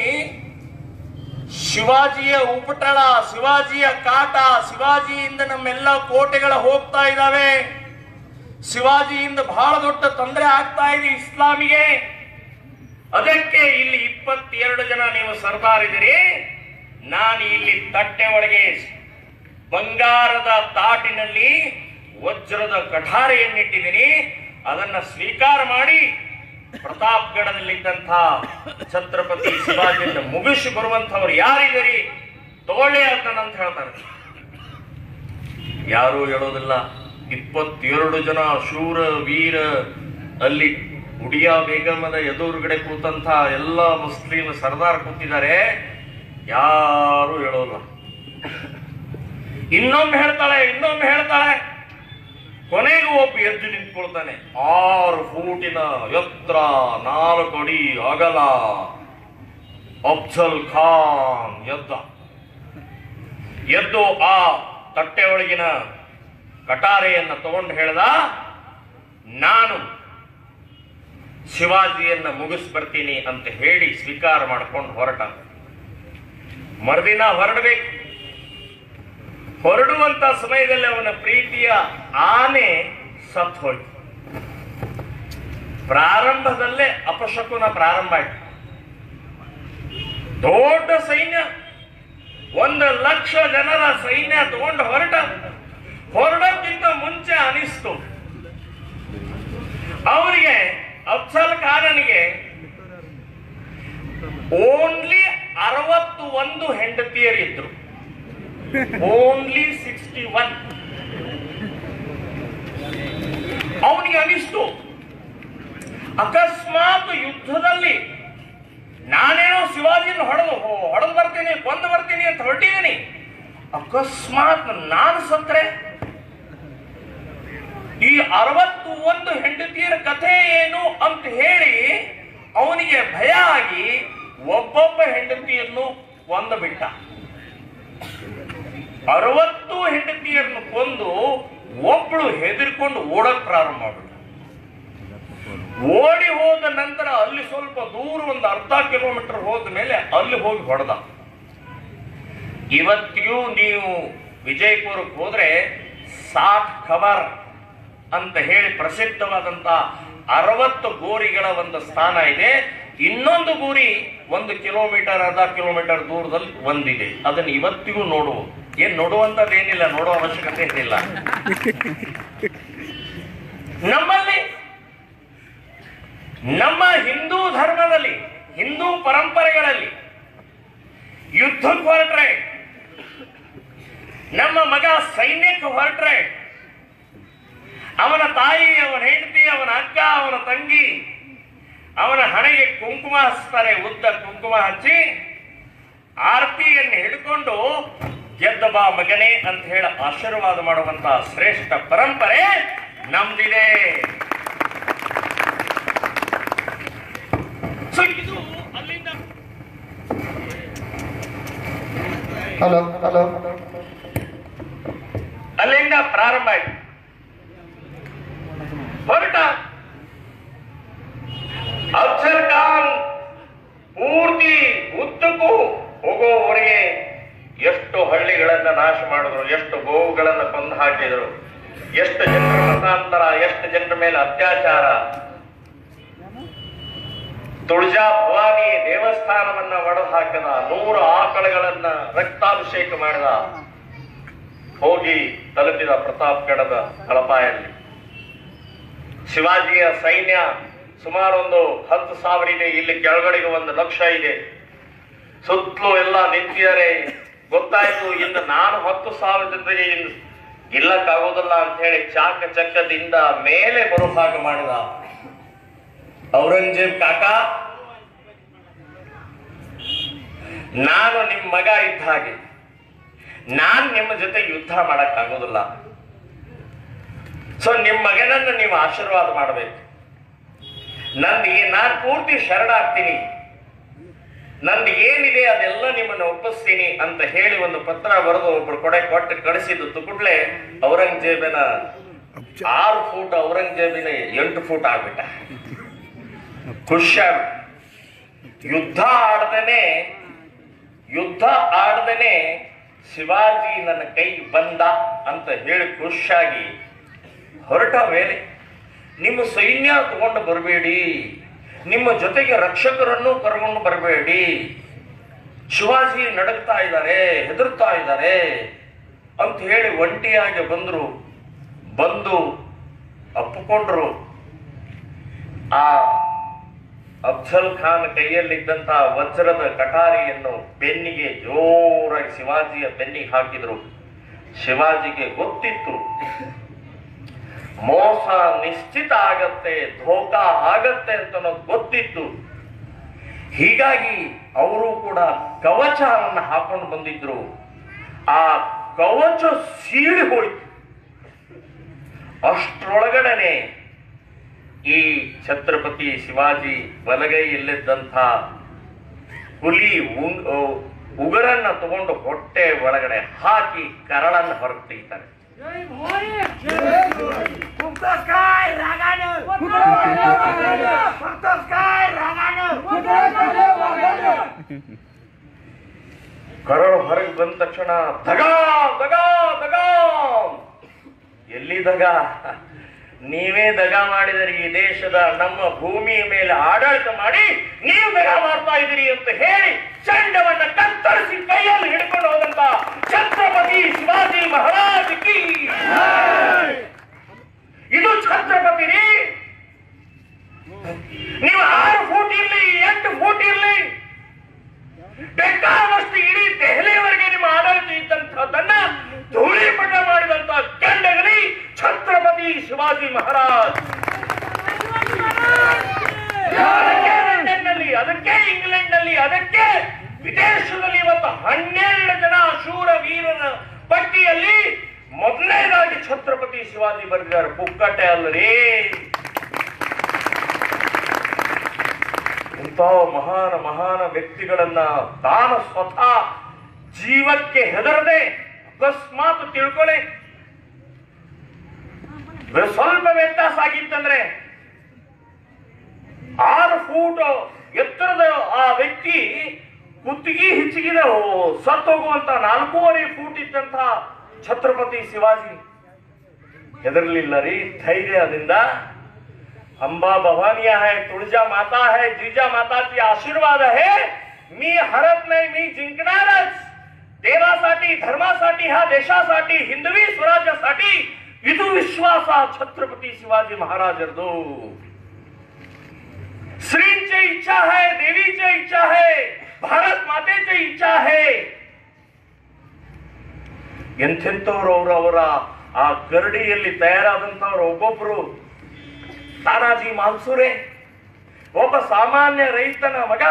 ಶಿವಾಜಿಯ ಉಪಟಳ ಶಿವಾಜಿಯ ಕಾಟ ಶಿವಾಜಿಯಿಂದ ನಮ್ಮೆಲ್ಲ ಕೋಟೆಗಳ ಹೋಗ್ತಾ ಇದ್ದಾವೆ ಶಿವಾಜಿಯಿಂದ ಬಹಳ ದೊಡ್ಡ ತೊಂದರೆ ಆಗ್ತಾ ಇದೆ ಇಸ್ಲಾಮಿಗೆ ಅದಕ್ಕೆ ಇಲ್ಲಿ ಇಪ್ಪತ್ತೆರಡು ಜನ ನೀವು ಸರ್ದಾರಿದ್ದೀರಿ ನಾನು ಇಲ್ಲಿ ತಟ್ಟೆ ಒಳಗೆ ಬಂಗಾರದ ತಾಟಿನಲ್ಲಿ ವಜ್ರದ ಕಠಾರೆಯನ್ನಿಟ್ಟಿದ್ದೀನಿ ಅದನ್ನ ಸ್ವೀಕಾರ ಮಾಡಿ ಪ್ರತಾಪ್ಗಢದಲ್ಲಿದ್ದಂಥ ಛತ್ರಪತಿ ಶಿವಾಜಿಯನ್ನು ಮುಗಿಸಿ ಬರುವಂಥವ್ರು ಯಾರಿದ್ದೀರಿ ತಗೊಳ್ಳಿ ಅದನ್ನ ಅಂತ ಹೇಳ್ತಾರೆ ಯಾರು ಹೇಳೋದಿಲ್ಲ ಇಪ್ಪತ್ತೆರಡು ಜನ ಶೂರ ವೀರ ಅಲ್ಲಿ ಉಡಿಯಾ ಬೇಗಮದ ಎದುರುಗಡೆ ಕೂತಂತ ಎಲ್ಲ ಮುಸ್ಲಿಂ ಸರ್ದಾರ್ ಕೂತಿದ್ದಾರೆ ಯಾರು ಹೇಳೋಲ್ಲ ಇನ್ನೊಮ್ಮೆ ಹೇಳ್ತಾಳೆ ಇನ್ನೊಮ್ಮೆ ಹೇಳ್ತಾಳೆ ಕೊನೆಗೂ ಒಬ್ಬ ಎದ್ದು ನಿಂತ್ಕೊಳ್ತಾನೆ ಆರು ಫೂಟಿನ ಎತ್ತರ ನಾಲ್ಕು ಅಡಿ ಅಗಲ ಅಫ್ಜಲ್ ಖಾನ್ ಎದ್ದ ಎದ್ದು ಆ ತಟ್ಟೆ ಒಳಗಿನ ಕಟಾರೆಯನ್ನು ತಗೊಂಡು ಹೇಳ್ದ ನಾನು ಶಿವಾಜಿಯನ್ನ ಮುಗಿಸ್ ಬರ್ತೀನಿ ಅಂತ ಹೇಳಿ ಸ್ವೀಕಾರ ಮಾಡ್ಕೊಂಡು ಹೊರಟ ಮರುದಿನ ಹೊರಡಬೇಕು ಹೊರಡುವಂತ ಸಮಯದಲ್ಲಿ ಅವನ ಪ್ರೀತಿಯ ಆನೆ ಸತ್ ಹೋಯ್ತು ಪ್ರಾರಂಭದಲ್ಲೇ ಅಪಶಕುನ ಪ್ರಾರಂಭ ಆಯ್ತು ದೊಡ್ಡ ಸೈನ್ಯ ಒಂದು ಲಕ್ಷ ಜನರ ಸೈನ್ಯ ತಗೊಂಡು ಹೊರಟ ಹೊರಡಕ್ಕಿಂತ ಮುಂಚೆ ಅನಿಸ್ತು ಅವರಿಗೆ ಅಫ್ಸಲ್ ಖಾನನಿಗೆ ಓನ್ಲಿ ಅರವತ್ತು ಒಂದು ಹೆಂಡತಿಯರಿದ್ರು ಓನ್ಲಿ ಸಿಕ್ಸ್ಟಿ ಒನ್ ಅವನಿಗೆ ಅನಿಸ್ತು ಅಕಸ್ಮಾತ್ ಯುದ್ಧದಲ್ಲಿ ನಾನೇನೋ ಶಿವಾಜಿನ ಹೊಡೆದು ಹೊಡೆದು ಬರ್ತೀನಿ ಕೊಂದು ಬರ್ತೀನಿ ಅಂತ ಹೊರಟಿದ್ದೀನಿ ಅಕಸ್ಮಾತ್ ನಾನು ಸತ್ರೆ ಈ ಅರವತ್ತು ಒಂದು ಹೆಂಡತಿಯರ ಕಥೆ ಏನು ಅಂತ ಹೇಳಿ ಅವನಿಗೆ ಭಯ ಆಗಿ ಒಬ್ಬೊಬ್ಬ ಹೆಂಡತಿಯನ್ನು ಕೊಂದು ಬಿಟ್ಟ ಅರವತ್ತು ಹೆಂಡತಿಯರನ್ನು ಕೊಂದು ಒಬ್ಬಳು ಹೆದರ್ಕೊಂಡು ಓಡಕ್ ಪ್ರಾರಂಭ ಮಾಡ್ಬಿಟ್ಟ ಓಡಿ ಹೋದ ನಂತರ ಅಲ್ಲಿ ಸ್ವಲ್ಪ ದೂರ ಒಂದು ಅರ್ಧ ಕಿಲೋಮೀಟರ್ ಹೋದ ಮೇಲೆ ಅಲ್ಲಿ ಹೋಗಿ ಹೊಡೆದ ಇವತ್ತಿಗೂ ನೀವು ವಿಜಯಪುರಕ್ಕೆ ಹೋದ್ರೆ ಸಾತ್ ಖಬರ್ ಅಂತ ಹೇಳಿ ಪ್ರಸಿದ್ಧವಾದಂತ ಅರವತ್ತು ಗೋರಿಗಳ ಒಂದು ಸ್ಥಾನ ಇದೆ ಇನ್ನೊಂದು ಗೋರಿ ಒಂದು ಕಿಲೋಮೀಟರ್ ಅರ್ಧ ಕಿಲೋಮೀಟರ್ ದೂರದಲ್ಲಿ ಒಂದಿದೆ ಅದನ್ನ ಇವತ್ತಿಗೂ ನೋಡುವುದು ಏನ್ ನೋಡುವಂತದ್ದೇನಿಲ್ಲ ನೋಡುವ ಅವಶ್ಯಕತೆ ಏನಿಲ್ಲ ನಮ್ಮಲ್ಲಿ ನಮ್ಮ ಹಿಂದೂ ಧರ್ಮದಲ್ಲಿ ಹಿಂದೂ ಪರಂಪರೆಗಳಲ್ಲಿ ಯುದ್ಧಕ್ಕೆ ಹೊರಟ್ರೆ ನಮ್ಮ ಮಗ ಸೈನ್ಯಕ್ಕೆ ಹೊರಟ್ರೆ ಅವನ ತಾಯಿ ಅವನ ಹೆಂಡತಿ ಅವನ ಅಕ್ಕ ಅವನ ತಂಗಿ ಅವನ ಹಣೆಗೆ ಕುಂಕುಮ ಹಚ್ತಾರೆ ಉದ್ದ ಕುಂಕುಮ ಹಚ್ಚಿ ಆರತಿಯನ್ನು ಹಿಡ್ಕೊಂಡು ಗೆದ್ದ ಬಾ ಮಗನೇ ಅಂತ ಹೇಳಿ ಆಶೀರ್ವಾದ ಮಾಡುವಂತ ಶ್ರೇಷ್ಠ ಪರಂಪರೆ ನಮ್ದಿದೆ ಸೊ ಇದು ಅಲ್ಲಿಂದ ಹಲೋ ಹಲೋ ಅಲ್ಲಿಂದ ಪ್ರಾರಂಭ ಆಯ್ತು ಹೊರಟ ಅಫ್ಸರ್ ಖಾನ್ ಪೂರ್ತಿ ಉದ್ದಕ್ಕೂ ಹೋಗೋವರೆಗೆ ಎಷ್ಟು ಹಳ್ಳಿಗಳನ್ನ ನಾಶ ಮಾಡಿದ್ರು ಎಷ್ಟು ಗೋವುಗಳನ್ನ ಕೊಂದು ಹಾಕಿದ್ರು ಎಷ್ಟು ಜನರ ಮತಾಂತರ ಎಷ್ಟು ಜನರ ಮೇಲೆ ಅತ್ಯಾಚಾರ ತುಳಜಾ ಭವಾನಿ ದೇವಸ್ಥಾನವನ್ನ ಒಡೆದು ಹಾಕಿದ ನೂರು ಆಕಳಗಳನ್ನ ರಕ್ತಾಭಿಷೇಕ ಮಾಡಿದ ಹೋಗಿ ತಲುಪಿದ ಪ್ರತಾಪ್ಗಢದ ತಳಪಾಯಲ್ಲಿ ಶಿವಾಜಿಯ ಸೈನ್ಯ ಸುಮಾರು ಒಂದು ಹತ್ತು ಸಾವಿರ ಇದೆ ಇಲ್ಲಿ ಕೆಳಗಡೆಗೆ ಒಂದು ಲಕ್ಷ ಇದೆ ಸುತ್ತಲೂ ಎಲ್ಲ ನಿಂತಿದ್ದಾರೆ ಗೊತ್ತಾಯ್ತು ಇನ್ನು ನಾನು ಹತ್ತು ಸಾವಿರ ಜೊತೆಗೆ ಇನ್ನು ಗೆಲ್ಲಕ್ಕಾಗೋದಿಲ್ಲ ಅಂತ ಹೇಳಿ ಚಾಕ ಚಕ್ಕದಿಂದ ಮೇಲೆ ಬರೋ ಹಾಗೆ ಮಾಡಿದ ಔರಂಗಜೇಬ್ ಕಾಕ ನಾನು ನಿಮ್ಮ ಮಗ ಇದ್ದ ಹಾಗೆ ನಾನ್ ನಿಮ್ಮ ಜೊತೆ ಯುದ್ಧ ಮಾಡಕ್ ಆಗೋದಿಲ್ಲ ಸೊ ನಿಮ್ಮ ಮಗನನ್ನ ನೀವು ಆಶೀರ್ವಾದ ಮಾಡಬೇಕು ನನ್ನ ನಾನ್ ಪೂರ್ತಿ ಶರಣಾಗ್ತೀನಿ ನಂದು ಏನಿದೆ ಅದೆಲ್ಲ ನಿಮ್ಮನ್ನ ಒಪ್ಪಿಸ್ತೀನಿ ಅಂತ ಹೇಳಿ ಒಂದು ಪತ್ರ ಬರೆದು ಒಬ್ರು ಕೊಡೆ ಕೊಟ್ಟು ಕಳಿಸಿದ್ದು ತುಕುಡ್ಲೆ ಔರಂಗಜೇಬನ ಆರು ಫೂಟ್ ಔರಂಗಜೇಬಿನ ಎಂಟು ಫೂಟ್ ಆಗ್ಬಿಟ್ಟ ಖುಷಿ ಯುದ್ಧ ಆಡ್ದೇನೆ ಯುದ್ಧ ಆಡ್ದೇನೆ ಶಿವಾಜಿ ನನ್ನ ಕೈ ಬಂದ ಅಂತ ಹೇಳಿ ಖುಷಿಯಾಗಿ ಹೊರಟ ಮೇಲೆ ನಿಮ್ಮ ಸೈನ್ಯ ತಗೊಂಡು ಬರಬೇಡಿ ನಿಮ್ಮ ಜೊತೆಗೆ ರಕ್ಷಕರನ್ನು ಕರ್ಕೊಂಡು ಬರಬೇಡಿ ಶಿವಾಜಿ ನಡಗ್ತಾ ಇದ್ದಾರೆ ಹೆದರ್ತಾ ಇದ್ದಾರೆ ಅಂತ ಹೇಳಿ ಒಂಟಿಯಾಗಿ ಬಂದ್ರು ಬಂದು ಅಪ್ಪಿಕೊಂಡ್ರು ಆ ಅಫ್ಜಲ್ ಖಾನ್ ಕೈಯಲ್ಲಿದ್ದಂತ ವಜ್ರದ ಕಟಾರಿಯನ್ನು ಬೆನ್ನಿಗೆ ಜೋರಾಗಿ ಶಿವಾಜಿಯ ಬೆನ್ನಿಗೆ ಹಾಕಿದ್ರು ಶಿವಾಜಿಗೆ ಗೊತ್ತಿತ್ತು ಮೋಸ ನಿಶ್ಚಿತ ಆಗತ್ತೆ ಧೋಕಾ ಆಗತ್ತೆ ಅಂತ ಅನ್ನೋದು ಗೊತ್ತಿತ್ತು ಹೀಗಾಗಿ ಅವರು ಕೂಡ ಕವಚವನ್ನು ಹಾಕೊಂಡು ಬಂದಿದ್ರು ಆ ಕವಚ ಸೀಳಿ ಹೋಯ್ತು ಅಷ್ಟರೊಳಗಡೆನೆ ಈ ಛತ್ರಪತಿ ಶಿವಾಜಿ ಬಲಗೈಯಲ್ಲಿದ್ದಂಥ ಹುಲಿ ಉಂಗ್- ಅಹ್, ಉಗುರನ್ನ ತಗೊಂಡು ಹೊಟ್ಟೆ ಒಳಗಡೆ ಹಾಕಿ ಕರಳನ್ನು ಹೊರಗೆ ತೆಗಿತಾರೆ ಕರಳು ಹೊರಗೆ ಬಂದ ತಕ್ಷಣ ದಗ ದಗ ದಗ ಎಲ್ಲಿ ದಗ ನೀವೇ ದಗ ಮಾಡಿದರೆ ಈ ದೇಶದ ನಮ್ಮ ಭೂಮಿಯ ಮೇಲೆ ಆಡಳಿತ ಮಾಡಿ ನೀವು ದಗ ಮಾಡ್ತಾ ಇದ್ದೀರಿ ಅಂತ ಹೇಳಿ ಚಂಡವನ್ನ ಕತ್ತರಿಸಿ ಕೈಯಲ್ಲಿ ಹಿಡ್ಕೊಂಡು ಹೋದಂತ ಛತ್ರಪತಿ ಶಿವಾಜಿ ಮಹಾರಾಜ್ ಕಿ ಇದು ಛತ್ರಪತಿ ರೀ ನೀವು ಆರು ಫೂಟ್ ಇರ್ಲಿ ಎಂಟು ಫೂಟ್ ಇರ್ಲಿ ಬೇಕಾದಷ್ಟು ಇಡೀ ದೆಹಲಿಯವರೆಗೆ ನಿಮ್ಮ ಆಡಳಿತ ಇದ್ದಂಥದ್ದನ್ನ ಧೂಳೀಪಟ ಮಾಡಿದಂತ ಗಂಡಗಲಿ ಛತ್ರಪತಿ ಶಿವಾಜಿ ಮಹಾರಾಜ್ ಅದಕ್ಕೆ ಲಂಡನ್ನಲ್ಲಿ ಅದಕ್ಕೆ ಇಂಗ್ಲೆಂಡ್ನಲ್ಲಿ ಅದಕ್ಕೆ ವಿದೇಶದಲ್ಲಿ ಇವತ್ತು ಹನ್ನೆರಡು ಜನ ಶೂರ ವೀರರ ಪಟ್ಟಿಯಲ್ಲಿ ಮೊದಲನೇದಾಗಿ ಛತ್ರಪತಿ ಶಿವಾಜಿ ಬರೆದಿದ್ದಾರೆ ಪುಕ್ಕಟ್ಟೆ ಅಲ್ಲರಿ ಇಂಥ ಮಹಾನ ಮಹಾನ ವ್ಯಕ್ತಿಗಳನ್ನ ತಾನು ಸ್ವತಃ ಜೀವಕ್ಕೆ ಹೆದರದೆ ಅಕಸ್ಮಾತ್ ತಿಳ್ಕೊಳ್ಳಿ ಬೆ- ಸ್ವಲ್ಪ ವ್ಯತ್ಯಾಸ ಆಗಿತ್ತಂದ್ರೆ ಆರು ಫೂಟ್ ಎತ್ತರದ ಆ ವ್ಯಕ್ತಿ ಕುತ್ತಿಗೆ ಹಿಚ್ಚಿಗಿದೆ ಸತ್ತು ಹೋಗುವಂತ ನಾಲ್ಕೂವರೆ ಫೂಟ್ ಇದ್ದಂತ ಛತ್ರಪತಿ ಶಿವಾಜಿ ಹೆದರ್ಲಿಲ್ಲ ರೀ ಧೈರ್ಯದಿಂದ अंबा भवानिया है तुळजा माता है जिजा माताची आशीर्वाद आहे मी हरत नाही मी जिंकणारच देवासाठी धर्मासाठी ह्या देशासाठी हिंदवी स्वराज्यासाठी विधू विश्वासा छत्रपती शिवाजी महाराजरदो श्रींची इच्छा आहे देवीची इच्छा आहे भारत मातेची इच्छा आहे ಎಂಥೆಂಥವ್ರು ಅವರು ಅವರ ಆ ಗರಡಿಯಲ್ಲಿ ತಯಾರಾದಂಥವ್ರು ಒಬ್ಬೊಬ್ರು ತಾನಾಜಿ ಮಾನ್ಸೂರೆ ಒಬ್ಬ ಸಾಮಾನ್ಯ ರೈತನ ಮಗ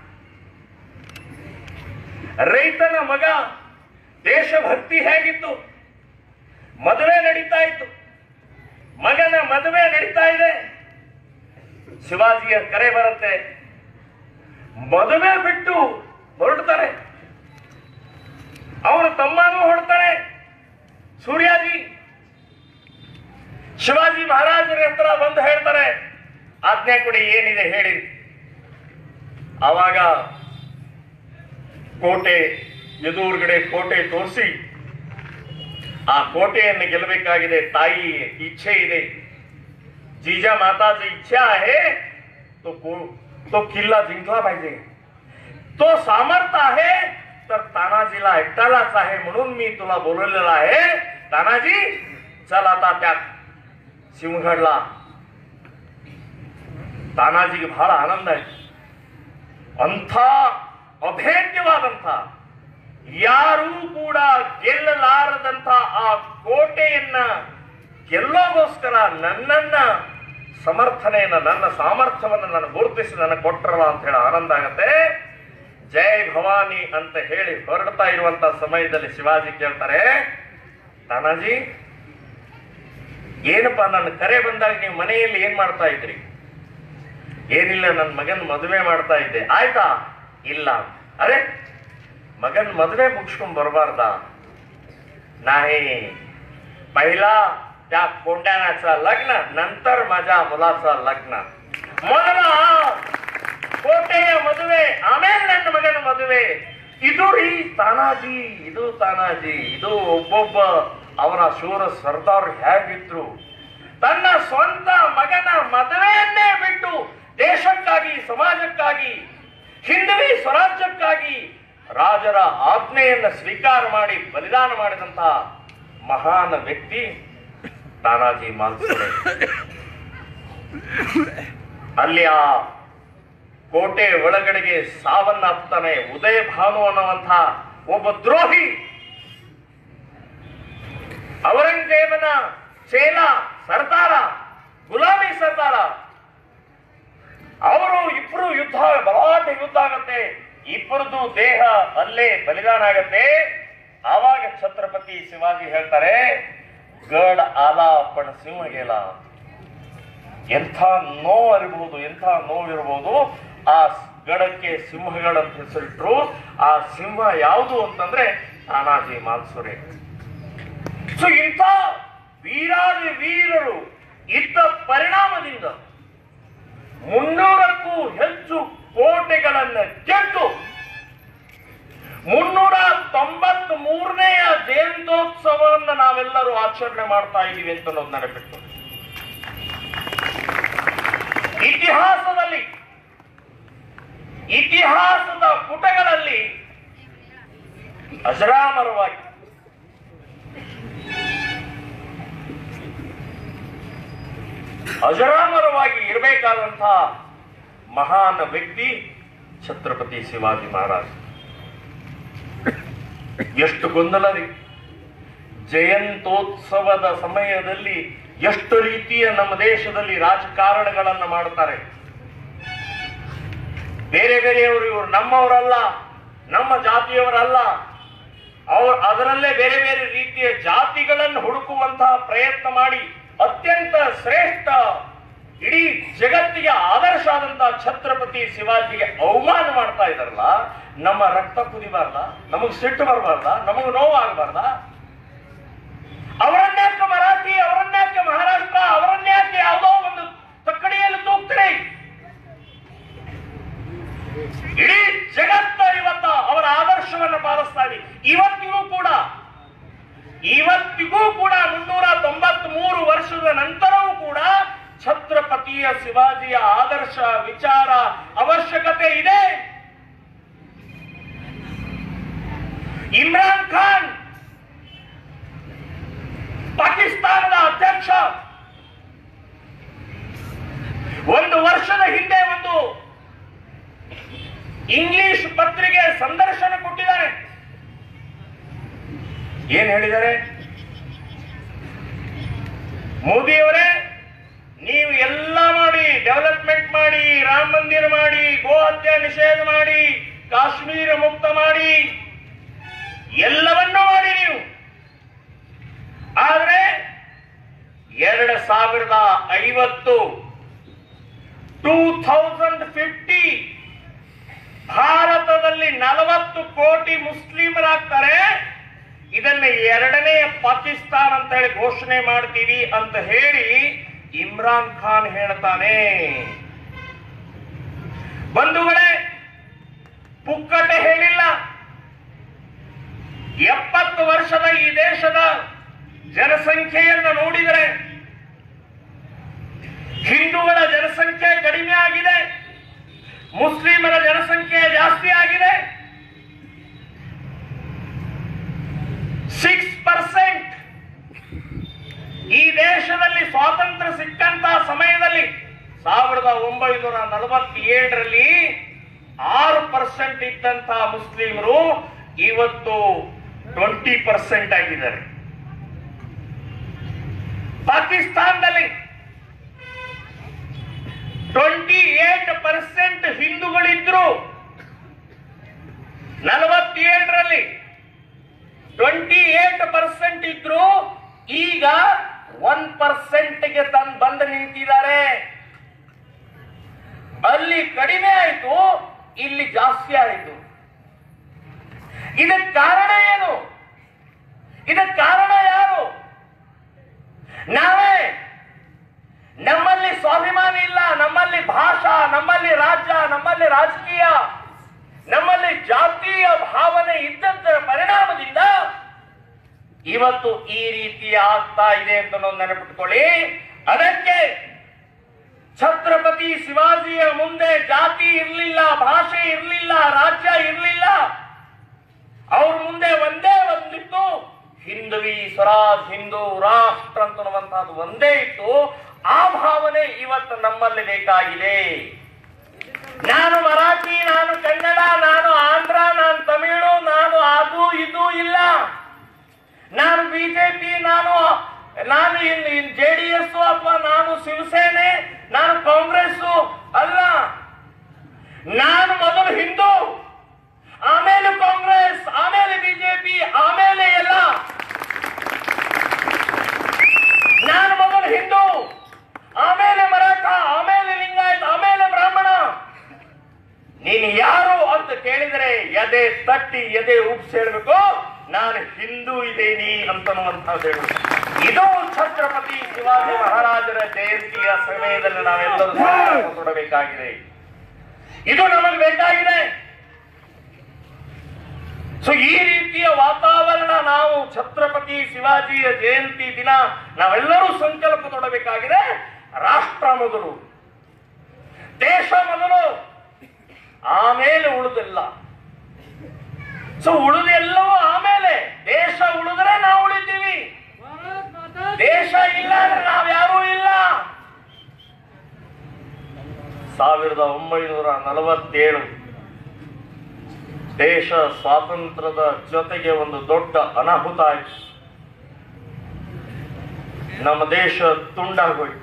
ರೈತನ ಮಗ ದೇಶಭಕ್ತಿ ಹೇಗಿತ್ತು ಮದುವೆ ನಡೀತಾ ಇತ್ತು ಮಗನ ಮದುವೆ ನಡೀತಾ ಇದೆ ಶಿವಾಜಿಯ ಕರೆ ಬರುತ್ತೆ ಮದುವೆ ಬಿಟ್ಟು ಹೊರಡ್ತಾರೆ ಅವರ ತಮ್ಮನೂ ಹೊರಡ್ತಾರೆ ಸೂರ್ಯಾಜಿ ಶಿವಾಜಿ ಮಹಾರಾಜರ ಹತ್ರ ಬಂದು ಹೇಳ್ತಾರೆ ಆಜ್ಞೆ ಕೊಡಿ ಏನಿದೆ ಹೇಳಿ ಆವಾಗ ಕೋಟೆ ಎದುರುಗಡೆ ಕೋಟೆ ತೋರಿಸಿ ಆ ಕೋಟೆಯನ್ನು ಗೆಲ್ಲಬೇಕಾಗಿದೆ ತಾಯಿ ಇಚ್ಛೆ ಇದೆ जीजा माताची इच्छा आहे तो को- तो किल्ला जिंकला पाहिजे तो सामर्थ्य आहे तर तानाजीला एकट्यालाच आहे म्हणून मी तुला बोलवलेलं आहे तानाजी चल आता त्या सिंहगडला ತಾನಾಜಿಗೆ ಬಹಳ ಆನಂದ ಆಯ್ತು ಅಂಥ ಅಭೇದ್ಯವಾದಂಥ ಯಾರೂ ಕೂಡ ಗೆಲ್ಲಲಾರದಂಥ ಆ ಕೋಟೆಯನ್ನ ಗೆಲ್ಲೋಗೋಸ್ಕರ ನನ್ನನ್ನ ಸಮರ್ಥನೆಯನ್ನ ನನ್ನ ಸಾಮರ್ಥ್ಯವನ್ನು ನಾನು ಗುರುತಿಸಿ ನನಗೆ ಕೊಟ್ಟರಲ್ಲ ಅಂತ ಹೇಳಿ ಆನಂದ ಆಗತ್ತೆ ಜೈ ಭವಾನಿ ಅಂತ ಹೇಳಿ ಹೊರಡ್ತಾ ಇರುವಂತ ಸಮಯದಲ್ಲಿ ಶಿವಾಜಿ ಕೇಳ್ತಾರೆ ತಾನಾಜಿ ಏನಪ್ಪಾ ನನ್ನ ಕರೆ ಬಂದಾಗ ನೀವು ಮನೆಯಲ್ಲಿ ಏನ್ ಮಾಡ್ತಾ ಇದ್ರಿ ಏನಿಲ್ಲ ನನ್ನ ಮಗನ ಮದುವೆ ಮಾಡ್ತಾ ಇದ್ದೆ ಆಯ್ತಾ ಇಲ್ಲ ಅರೆ ಮಗನ್ ಮದುವೆ ಮುಗಿಸ್ಕೊಂಡ್ ಬರಬಾರ್ದ नाही पहिला त्या कोंड्यानाचा लग्न नंतर माझ्या मुलाचं लग्न ಮೊದಲ ಕೋಟೆಯ ಮದುವೆ ಆಮೇಲೆ ನನ್ನ ಮಗನ ಮದುವೆ ಇದು ರೀ ತಾನಾಜಿ ಇದು ತಾನಾಜಿ ಇದು ಒಬ್ಬೊಬ್ಬ ಅವರ ಶೂರ ಸರ್ದಾರ್ ಹೇಗಿದ್ರು ತನ್ನ ಸ್ವಂತ ಮಗನ ಮದುವೆಯನ್ನೇ ಬಿಟ್ಟು ದೇಶಕ್ಕಾಗಿ ಸಮಾಜಕ್ಕಾಗಿ ಹಿಂದವಿ ಸ್ವರಾಜ್ಯಕ್ಕಾಗಿ ರಾಜರ ಆಜ್ಞೆಯನ್ನು ಸ್ವೀಕಾರ ಮಾಡಿ ಬಲಿದಾನ ಮಾಡಿದಂತಹ ಮಹಾನ್ ವ್ಯಕ್ತಿ ತಾನಾಜಿ ಮಾಲ್ಸುರೆ ಅಲ್ಲಿ ಆ ಕೋಟೆ ಒಳಗಡೆಗೆ ಸಾವನ್ನಪ್ತಾನೆ ಉದಯ ಭಾನು ಅನ್ನುವಂಥ ಒಬ್ಬ ದ್ರೋಹಿ ಔರಂಗಜೇಬನ ಚೇಲ ಸರ್ದಾರ ಗುಲಾಮಿ ಸರ್ದಾರ ಅವರು ಇಬ್ರು ಯುದ್ಧ ಬಲಾಢ್ಯ ಯುದ್ಧ ಆಗತ್ತೆ ಇಬ್ಬರದು ದೇಹ ಅಲ್ಲೇ ಬಲಿದಾನ ಆಗತ್ತೆ ಆವಾಗ ಛತ್ರಪತಿ ಶಿವಾಜಿ ಹೇಳ್ತಾರೆ ಗಡ್ ಆಲ ಪಣ ಸಿಂಹಗೇಲ ಎಂಥ ನೋವು ಇರಬಹುದು ಎಂಥ ನೋವು ಇರಬಹುದು ಆ ಗಡಕ್ಕೆ ಸಿಂಹಗಳ ಅಂತ ಹೆಸರಿಟ್ರು ಆ ಸಿಂಹ ಯಾವುದು ಅಂತಂದ್ರೆ ತಾನಾಜಿ ಮಾಲ್ಸುರೆ ಸೊ ಇಂಥ ವೀರಾದಿ ವೀರರು ಇದ್ದ ಪರಿಣಾಮದಿಂದ ಮುನ್ನೂರಕ್ಕೂ ಹೆಚ್ಚು ಕೋಟೆಗಳನ್ನು ಗೆದ್ದು ಮುನ್ನೂರ ತೊಂಬತ್ ಮೂರನೆಯ ಜಯಂತ್ಯೋತ್ಸವವನ್ನು ನಾವೆಲ್ಲರೂ ಆಚರಣೆ ಮಾಡ್ತಾ ಇದ್ದೀವಿ ಅಂತ ಅನ್ನೋದು ನೆನಪಿಟ್ಟು ಇತಿಹಾಸದಲ್ಲಿ ಇತಿಹಾಸದ ಪುಟಗಳಲ್ಲಿ ಅಜರಾಮರವಾಗಿ ಅಜರಾಮರವಾಗಿ ಇರಬೇಕಾದಂತಹ ಮಹಾನ್ ವ್ಯಕ್ತಿ ಛತ್ರಪತಿ ಶಿವಾಜಿ ಮಹಾರಾಜ್ ಎಷ್ಟು ಗೊಂದಲ ರೀ ಜಯಂತೋತ್ಸವದ ಸಮಯದಲ್ಲಿ ಎಷ್ಟು ರೀತಿಯ ನಮ್ಮ ದೇಶದಲ್ಲಿ ರಾಜಕಾರಣಗಳನ್ನ ಮಾಡ್ತಾರೆ ಬೇರೆ ಬೇರೆಯವರು ಇವರು ನಮ್ಮವರಲ್ಲ ನಮ್ಮ ಜಾತಿಯವರಲ್ಲ ಅವರು ಅದರಲ್ಲೇ ಬೇರೆ ಬೇರೆ ರೀತಿಯ ಜಾತಿಗಳನ್ನು ಹುಡುಕುವಂತಹ ಪ್ರಯತ್ನ ಮಾಡಿ ಅತ್ಯಂತ ಶ್ರೇಷ್ಠ ಇಡೀ ಜಗತ್ತಿಗೆ ಆದರ್ಶ ಆದಂತಹ ಛತ್ರಪತಿ ಶಿವಾಜಿಗೆ ಅವಮಾನ ಮಾಡ್ತಾ ಇದಾರಲ್ಲ ನಮ್ಮ ರಕ್ತ ಕುದಿಬಾರ್ದ ನಮಗ್ ಸಿಟ್ಟು ಬರಬಾರ್ದ ನಮಗ್ ನೋವು ಆಗಬಾರ್ದ ಅವರನ್ಯಾಕೆ ಮರಾಠಿ ಅವರನ್ಯಾಕೆ ಮಹಾರಾಷ್ಟ್ರ ಅವರನ್ಯಾಕೆ ಯಾವುದೋ ಒಂದು ತಕ್ಕಡಿಯಲ್ಲಿ ತೂಗ್ತಾರೆ ಇಡೀ ಜಗತ್ತ ಇವತ್ತ ಅವರ ಆದರ್ಶವನ್ನು ಪಾಲಿಸ್ತಾ ಇದೆ ಇವತ್ತಿಗೂ ಕೂಡ ಇವತ್ತಿಗೂ ಕೂಡ ಮುನ್ನೂರ ತೊಂಬತ್ ಮೂರು ವರ್ಷದ ನಂತರವೂ ಕೂಡ ಛತ್ರಪತಿಯ ಶಿವಾಜಿಯ ಆದರ್ಶ ವಿಚಾರ ಅವಶ್ಯಕತೆ ಇದೆ ಇಮ್ರಾನ್ ಖಾನ್ ಪಾಕಿಸ್ತಾನದ ಅಧ್ಯಕ್ಷ ಒಂದು ವರ್ಷದ ಹಿಂದೆ ಒಂದು ಇಂಗ್ಲಿಷ್ ಪತ್ರಿಕೆ ಸಂದರ್ಶನ ಕೊಟ್ಟಿದ್ದಾರೆ ಏನ್ ಹೇಳಿದ್ದಾರೆ ಮೋದಿಯವರೇ ನೀವು ಎಲ್ಲ ಮಾಡಿ ಡೆವಲಪ್ಮೆಂಟ್ ಮಾಡಿ ರಾಮ ಮಂದಿರ ಮಾಡಿ ಗೋ ಹತ್ಯೆ ನಿಷೇಧ ಮಾಡಿ ಕಾಶ್ಮೀರ ಮುಕ್ತ ಮಾಡಿ ಎಲ್ಲವನ್ನೂ ಮಾಡಿ ನೀವು ಆದ್ರೆ ಎರಡು ಸಾವಿರದ ಐವತ್ತು ಟೂ ಥೌಸಂಡ್ ಫಿಫ್ಟಿ ಭಾರತದಲ್ಲಿ ನಲವತ್ತು ಕೋಟಿ ಮುಸ್ಲಿಮರಾಗ್ತಾರೆ ಇದನ್ನ ಎರಡನೇ ಪಾಕಿಸ್ತಾನ ಅಂತ ಹೇಳಿ ಘೋಷಣೆ ಮಾಡ್ತೀವಿ ಅಂತ ಹೇಳಿ ಇಮ್ರಾನ್ ಖಾನ್ ಹೇಳ್ತಾನೆ ಬಂಧುಗಳೇ ಪುಕ್ಕಟೆ ಹೇಳಿಲ್ಲ ಎಪ್ಪತ್ತು ವರ್ಷದ ಈ ದೇಶದ ಜನಸಂಖ್ಯೆಯನ್ನು ನೋಡಿದರೆ ಹಿಂದೂಗಳ ಜನಸಂಖ್ಯೆ ಕಡಿಮೆ ಆಗಿದೆ ಮುಸ್ಲಿಮರ ಜನಸಂಖ್ಯೆ ಜಾಸ್ತಿ ಆಗಿದೆ ಸಿಕ್ಸ್ ಪರ್ಸೆಂಟ್ ಈ ದೇಶದಲ್ಲಿ ಸ್ವಾತಂತ್ರ್ಯ ಸಿಕ್ಕಂತಹ ಸಮಯದಲ್ಲಿ ಸಾವಿರದ ಒಂಬೈನೂರ ನಲವತ್ತೇಳರಲ್ಲಿ ಆರು ಪರ್ಸೆಂಟ್ ಇದ್ದಂತಹ ಮುಸ್ಲಿಮರು ಇವತ್ತು ಟ್ವೆಂಟಿ ಪರ್ಸೆಂಟ್ ಆಗಿದ್ದಾರೆ ಪಾಕಿಸ್ತಾನದಲ್ಲಿ ಟ್ವೆಂಟಿ ಏಟ್ ಪರ್ಸೆಂಟ್ ಹಿಂದೂಗಳಿದ್ರು ನಲವತ್ತೇಳರಲ್ಲಿ ಟ್ವೆಂಟಿ ಏಟ್ ಪರ್ಸೆಂಟ್ ಇದ್ರು ಈಗ ಒನ್ ಪರ್ಸೆಂಟ್ಗೆ ತಂದು ಬಂದು ನಿಂತಿದ್ದಾರೆ ಅಲ್ಲಿ ಕಡಿಮೆ ಆಯ್ತು ಇಲ್ಲಿ ಜಾಸ್ತಿ ಆಯಿತು ಇದಕ್ಕೆ ಕಾರಣ ಏನು ಇದಕ್ಕೆ ಕಾರಣ ಯಾರು ನಾವೇ ನಮ್ಮಲ್ಲಿ ಸ್ವಾಭಿಮಾನ ಇಲ್ಲ ನಮ್ಮಲ್ಲಿ ಭಾಷಾ ನಮ್ಮಲ್ಲಿ ರಾಜ್ಯ ನಮ್ಮಲ್ಲಿ ರಾಜಕೀಯ ನಮ್ಮಲ್ಲಿ ಜಾತೀಯ ಭಾವನೆ ಇದ್ದಂತ ಪರಿಣಾಮದಿಂದ ಇವತ್ತು ಈ ರೀತಿ ಆಗ್ತಾ ಇದೆ ಅಂತ ನಾವು ನೆನಪಿಟ್ಕೊಳ್ಳಿ ಅದಕ್ಕೆ ಛತ್ರಪತಿ ಶಿವಾಜಿಯ ಮುಂದೆ ಜಾತಿ ಇರಲಿಲ್ಲ ಭಾಷೆ ಇರಲಿಲ್ಲ ರಾಜ್ಯ ಇರಲಿಲ್ಲ ಅವ್ರ ಮುಂದೆ ಒಂದೇ ಒಂದಿತ್ತು ಹಿಂದುವಿ ಸ್ವರಾಜ್ ಹಿಂದೂ ರಾಷ್ಟ್ರ ಅಂತನ್ನುವಂತಹದ್ದು ಒಂದೇ ಇತ್ತು ಆ ಭಾವನೆ ಇವತ್ತು ನಮ್ಮಲ್ಲಿ ಬೇಕಾಗಿದೆ ನಾನು ಮರಾಠಿ ನಾನು ಕನ್ನಡ ನಾನು ಆಂಧ್ರ ನಾನು ತಮಿಳು ನಾನು ಅದು ಇದು ಇಲ್ಲ ನಾನು ಬಿಜೆಪಿ ನಾನು ನಾನು ಜೆ ಡಿ ಎಸ್ ಅಥವಾ ನಾನು ಶಿವಸೇನೆ ನಾನು ಕಾಂಗ್ರೆಸ್ ಅಲ್ಲ ನಾನು ಮೊದಲು ಹಿಂದೂ ಆಮೇಲೆ ಕಾಂಗ್ರೆಸ್ ಆಮೇಲೆ ಬಿಜೆಪಿ ಆಮೇಲೆ ಎಲ್ಲ ನಾನು ಮೊದಲು ಹಿಂದೂ ಆಮೇಲೆ ಮರಾಠ ಆಮೇಲೆ ಲಿಂಗಾಯತ್ ಆಮೇಲೆ ಬ್ರಾಹ್ಮಣ ನೀನು ಯಾರು ಅಂತ ಕೇಳಿದ್ರೆ ಎದೆ ತಟ್ಟಿ ಎದೆ ಉಪ್ಸಿ ಹೇಳ್ಬೇಕು ನಾನು ಹಿಂದೂ ಇದ್ದೇನಿ ಅಂತನ್ನುವಂಥದ್ದು ಹೇಳು ಇದು ಛತ್ರಪತಿ ಶಿವಾಜಿ ಮಹಾರಾಜರ ಜಯಂತಿಯ ಸಮಯದಲ್ಲಿ ನಾವೆಲ್ಲರೂ ಸಂಕಲ್ಪ ತೊಡಬೇಕಾಗಿದೆ ಇದು ನಮಗೆ ಬೇಕಾಗಿದೆ ಸೊ ಈ ರೀತಿಯ ವಾತಾವರಣ ನಾವು ಛತ್ರಪತಿ ಶಿವಾಜಿಯ ಜಯಂತಿ ದಿನ ನಾವೆಲ್ಲರೂ ಸಂಕಲ್ಪ ತೊಡಬೇಕಾಗಿದೆ ರಾಷ್ಟ್ರ ಮೊದಲು ದೇಶ ಮೊದಲು ಆಮೇಲೆ ಉಳಿದಿಲ್ಲ ಸೊ ಉಳಿದೆಲ್ಲವೂ ಆಮೇಲೆ ದೇಶ ಉಳಿದ್ರೆ ನಾವು ಉಳಿತೀವಿ ದೇಶ ಇಲ್ಲ ಅಂದ್ರೆ ನಾವ್ಯಾರೂ ಇಲ್ಲ ಸಾವಿರದ ಒಂಬೈನೂರ ನಲವತ್ತೇಳು ದೇಶ ಸ್ವಾತಂತ್ರ್ಯದ ಜೊತೆಗೆ ಒಂದು ದೊಡ್ಡ ಅನಾಹುತ ಆಯ್ತು ನಮ್ಮ ದೇಶ ತುಂಡಾಗೋಯ್ತು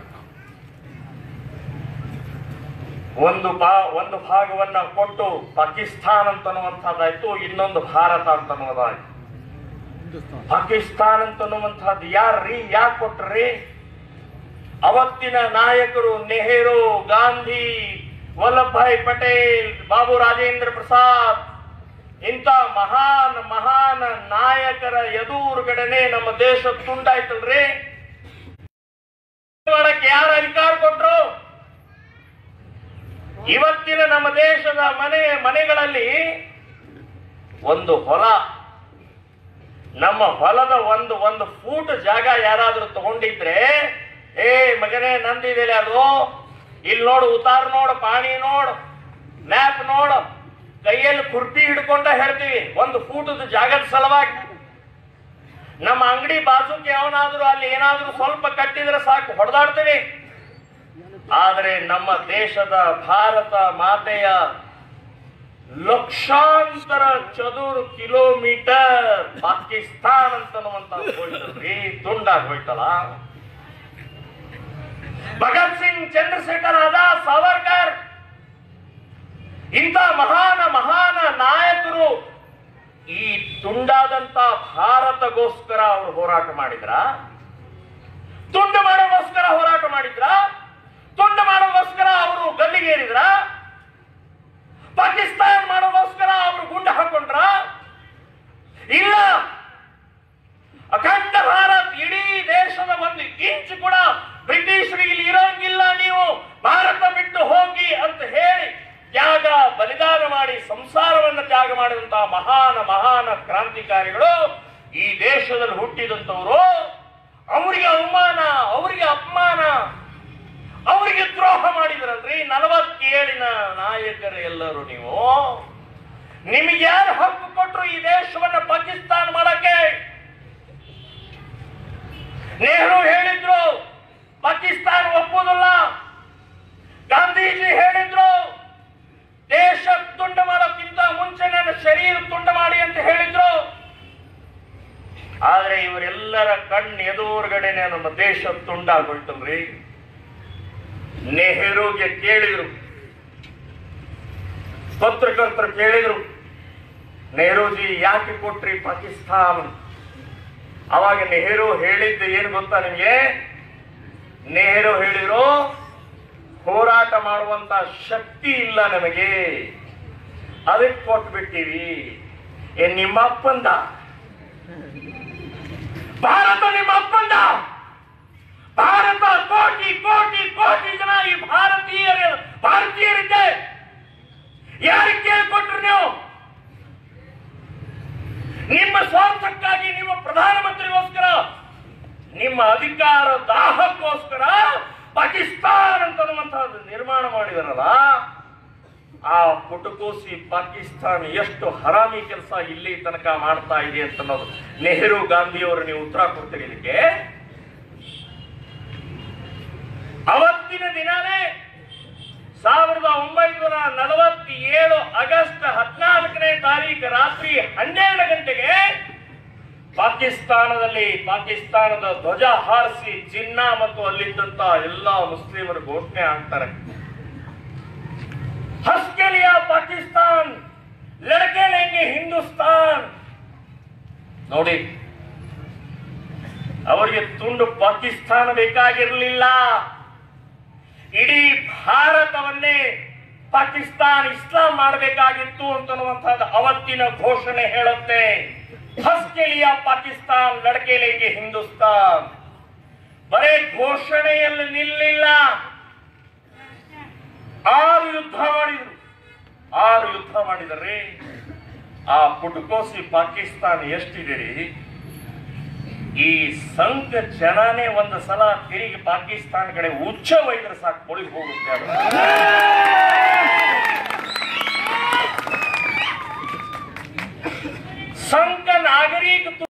ಒಂದು ಬಾ ಒಂದು ಭಾಗವನ್ನ ಕೊಟ್ಟು ಪಾಕಿಸ್ತಾನ ಅಂತನ್ನುವಂಥದ್ದಾಯ್ತು ಇನ್ನೊಂದು ಭಾರತ ಅಂತನ್ನುವುದಾಯ್ತು ಪಾಕಿಸ್ತಾನ ಅಂತನ್ನುವಂಥದ್ದು ಯಾರ್ರೀ ಯಾಕೆ ಕೊಟ್ರಿ ಅವತ್ತಿನ ನಾಯಕರು ನೆಹರು ಗಾಂಧಿ ವಲ್ಲಭಾಯ್ ಪಟೇಲ್ ಬಾಬು ರಾಜೇಂದ್ರ ಪ್ರಸಾದ್ ಇಂಥ ಮಹಾನ್ ಮಹಾನ್ ನಾಯಕರ ಎದುರುಗಡೆನೆ ನಮ್ಮ ದೇಶ ತುಂಡಾಯ್ತಲ್ರಿ ಮಾಡಕ್ಕೆ ಯಾರು ಅಧಿಕಾರ ಕೊಟ್ರು ಇವತ್ತಿನ ನಮ್ಮ ದೇಶದ ಮನೆ ಮನೆಗಳಲ್ಲಿ ಒಂದು ಹೊಲ ನಮ್ಮ ಹೊಲದ ಒಂದು ಒಂದು ಫೂಟ್ ಜಾಗ ಯಾರಾದ್ರೂ ತಗೊಂಡಿದ್ರೆ ಏ ಮಗನೇ ನಂದಿದೆಲೆ ಅದು ಇಲ್ಲಿ ನೋಡು ಉತಾರ್ ನೋಡು ಪಾಣಿ ನೋಡು ಮ್ಯಾಪ್ ನೋಡು ಕೈಯಲ್ಲಿ ಕುರ್ತಿ ಹಿಡ್ಕೊಂಡ ಹೇಳ್ತೀವಿ ಒಂದು ಫೂಟದ ಜಾಗದ ಸಲುವಾಗಿ ನಮ್ಮ ಅಂಗಡಿ ಬಾಜುಕ್ಕೆ ಅವನಾದ್ರೂ ಅಲ್ಲಿ ಏನಾದ್ರೂ ಸ್ವಲ್ಪ ಕಟ್ಟಿದ್ರೆ ಸಾಕು ಹೊಡೆದಾಡ್ತೀವಿ ಆದರೆ ನಮ್ಮ ದೇಶದ ಭಾರತ ಮಾತೆಯ ಲಕ್ಷಾಂತರ ಚದುರು ಕಿಲೋಮೀಟರ್ ಪಾಕಿಸ್ತಾನ ಅಂತನ್ನುವಂತ ಹೋಯ್ತಲ್ರಿ ತುಂಡಾಗಿ ಹೋಯ್ತಲ್ಲ ಭಗತ್ ಸಿಂಗ್ ಚಂದ್ರಶೇಖರ್ ಆಜಾದ್ ಸಾವರ್ಕರ್ ಇಂಥ ಮಹಾನ ಮಹಾನ ನಾಯಕರು ಈ ತುಂಡಾದಂತ ಭಾರತಗೋಸ್ಕರ ಅವರು ಹೋರಾಟ ಮಾಡಿದ್ರ ತುಂಡು ಮಾಡೋಗೋಸ್ಕರ ಹೋರಾಟ ಮಾಡಿದ್ರ ತುಂಡು ಮಾಡೋಗೋಸ್ಕರ ಅವರು ಗಲ್ಲಿಗೇರಿದ್ರ ಪಾಕಿಸ್ತಾನ ಮಾಡೋಗೋಸ್ಕರ ಅವರು ಗುಂಡು ಹಾಕೊಂಡ್ರ ಇಲ್ಲ ಅಖಂಡ ಭಾರತ್ ಇಡೀ ದೇಶದ ಒಂದು ಇಂಚು ಕೂಡ ಬ್ರಿಟಿಷರು ಇಲ್ಲಿ ಇರೋಂಗಿಲ್ಲ ನೀವು ಭಾರತ ಬಿಟ್ಟು ಹೋಗಿ ಅಂತ ಹೇಳಿ ತ್ಯಾಗ ಬಲಿದಾನ ಮಾಡಿ ಸಂಸಾರವನ್ನು ತ್ಯಾಗ ಮಾಡಿದಂತಹ ಮಹಾನ ಮಹಾನ ಕ್ರಾಂತಿಕಾರಿಗಳು ಈ ದೇಶದಲ್ಲಿ ಹುಟ್ಟಿದಂತವರು ಅವರಿಗೆ ಅವಮಾನ ಅವರಿಗೆ ಅಪಮಾನ ಅವರಿಗೆ ದ್ರೋಹ ಮಾಡಿದ್ರಲ್ರಿ ನಲವತ್ತೇಳಿನ ನಾಯಕರು ಎಲ್ಲರೂ ನೀವು ನಿಮಗೆ ಯಾರು ಹಕ್ಕು ಕೊಟ್ರು ಈ ದೇಶವನ್ನ ಪಾಕಿಸ್ತಾನ ಮಾಡಕ್ಕೆ ನೆಹರು ಹೇಳಿದ್ರು ಪಾಕಿಸ್ತಾನ ಒಪ್ಪುವುದಿಲ್ಲ ಗಾಂಧೀಜಿ ಹೇಳಿದ್ರು ದೇಶ ತುಂಡ ಮಾಡೋಕ್ಕಿಂತ ಮುಂಚೆ ನನ್ನ ಶರೀರ ತುಂಡ ಮಾಡಿ ಅಂತ ಹೇಳಿದ್ರು ಆದ್ರೆ ಇವರೆಲ್ಲರ ಕಣ್ಣು ಎದುರುಗಡೆನೆ ನಮ್ಮ ದೇಶ ತುಂಡಾಗೋಯ್ತಲ್ರಿ ನೆಹರುಗೆ ಕೇಳಿದ್ರು ಪತ್ರಕರ್ತರು ಕೇಳಿದ್ರು ನೆಹರೂಜಿ ಯಾಕೆ ಕೊಟ್ರಿ ಪಾಕಿಸ್ತಾನ ಅವಾಗ ನೆಹರು ಹೇಳಿದ್ದು ಏನು ಗೊತ್ತಾ ನಿಮಗೆ ನೆಹರು ಹೇಳಿದ್ರು ಹೋರಾಟ ಮಾಡುವಂತ ಶಕ್ತಿ ಇಲ್ಲ ನಮಗೆ ಅದಕ್ಕೆ ಕೊಟ್ಬಿಟ್ಟಿವಿ ಏ ನಿಮ್ಮ ಅಪ್ಪಂದ ಭಾರತ ನಿಮ್ಮ ಅಪ್ಪಂದ ಭಾರತ ಕೋಟಿ ಕೋಟಿ ಕೋಟಿ ಜನ ಈ ಭಾರತೀಯರ ಭಾರತೀಯರಿದ್ದೆ ಯಾರಿಗೆ ಕೇಳ್ಕೊಟ್ರು ನೀವು ನಿಮ್ಮ ಸ್ವಾರ್ಥಕ್ಕಾಗಿ ನಿಮ್ಮ ಪ್ರಧಾನಮಂತ್ರಿಗೋಸ್ಕರ ನಿಮ್ಮ ಅಧಿಕಾರ ದಾಹಕ್ಕೋಸ್ಕರ ಪಾಕಿಸ್ತಾನ ಅಂತನ್ನುವಂತಹದ್ದು ನಿರ್ಮಾಣ ಮಾಡಿದಾರಲ್ಲ ಆ ಪುಟಕೋಸಿ ಪಾಕಿಸ್ತಾನ ಎಷ್ಟು ಹರಾಮಿ ಕೆಲಸ ಇಲ್ಲಿ ತನಕ ಮಾಡ್ತಾ ಇದೆ ಅಂತ ಅನ್ನೋದು ನೆಹರು ಗಾಂಧಿಯವರು ನೀವು ಉತ್ತರ ಕೊಡ್ತೀರಿ ಇದಕ್ಕೆ ಅವತ್ತಿನ ದಿನಾನೇ ಸಾವಿರದ ಒಂಬೈನೂರ ನಲವತ್ತೇಳು ಆಗಸ್ಟ್ ಹದಿನಾಲ್ಕನೇ ತಾರೀಕು ರಾತ್ರಿ ಹನ್ನೆರಡು ಗಂಟೆಗೆ ಪಾಕಿಸ್ತಾನದಲ್ಲಿ ಪಾಕಿಸ್ತಾನದ ಧ್ವಜ ಹಾರಿಸಿ ಚಿನ್ನ ಮತ್ತು ಅಲ್ಲಿದ್ದಂತ ಎಲ್ಲ ಮುಸ್ಲಿಮರು ಘೋಷಣೆ ಆಗ್ತಾರೆ ಹಸ್ಕೆ ಲಿಯಾ ಪಾಕಿಸ್ತಾನ್ ಲಡಕೆ ಲೇಂಗೆ ಹಿಂದೂಸ್ತಾನ್ ನೋಡಿ ಅವರಿಗೆ ತುಂಡು ಪಾಕಿಸ್ತಾನ ಬೇಕಾಗಿರಲಿಲ್ಲ ಇಡೀ ಭಾರತವನ್ನೇ ಪಾಕಿಸ್ತಾನ ಇಸ್ಲಾಂ ಮಾಡಬೇಕಾಗಿತ್ತು ಅಂತನ್ನುವಂಥದ್ದು ಅವತ್ತಿನ ಘೋಷಣೆ ಹೇಳುತ್ತೆ ಹಸ್ಕೆ ಲಿಯಾ ಪಾಕಿಸ್ತಾನ್ ಲಡಕೆ ಲೇಂಗೆ ಹಿಂದೂಸ್ತಾನ್ ಬರೇ ಘೋಷಣೆಯಲ್ಲಿ ನಿಲ್ಲಿಲ್ಲ ಆರು ಯುದ್ಧ ಮಾಡಿದ್ರು ಆರು ಯುದ್ಧ ಮಾಡಿದರೆ ಆ ಪುಟಕೋಸಿ ಪಾಕಿಸ್ತಾನ ಎಷ್ಟಿದೆ ರೀ? ಈ ಸಂಘ ಜನನೇ ಒಂದು ಸಲ ತಿರುಗಿ ಪಾಕಿಸ್ತಾನ ಕಡೆ ಉಚ್ಚ ಒಯ್ದ್ರೆ ಸಾಕು ಮುಳುಗಿ ಹೋಗುತ್ತೆ ಅದು. ಸಂಘ ನಾಗರಿಕ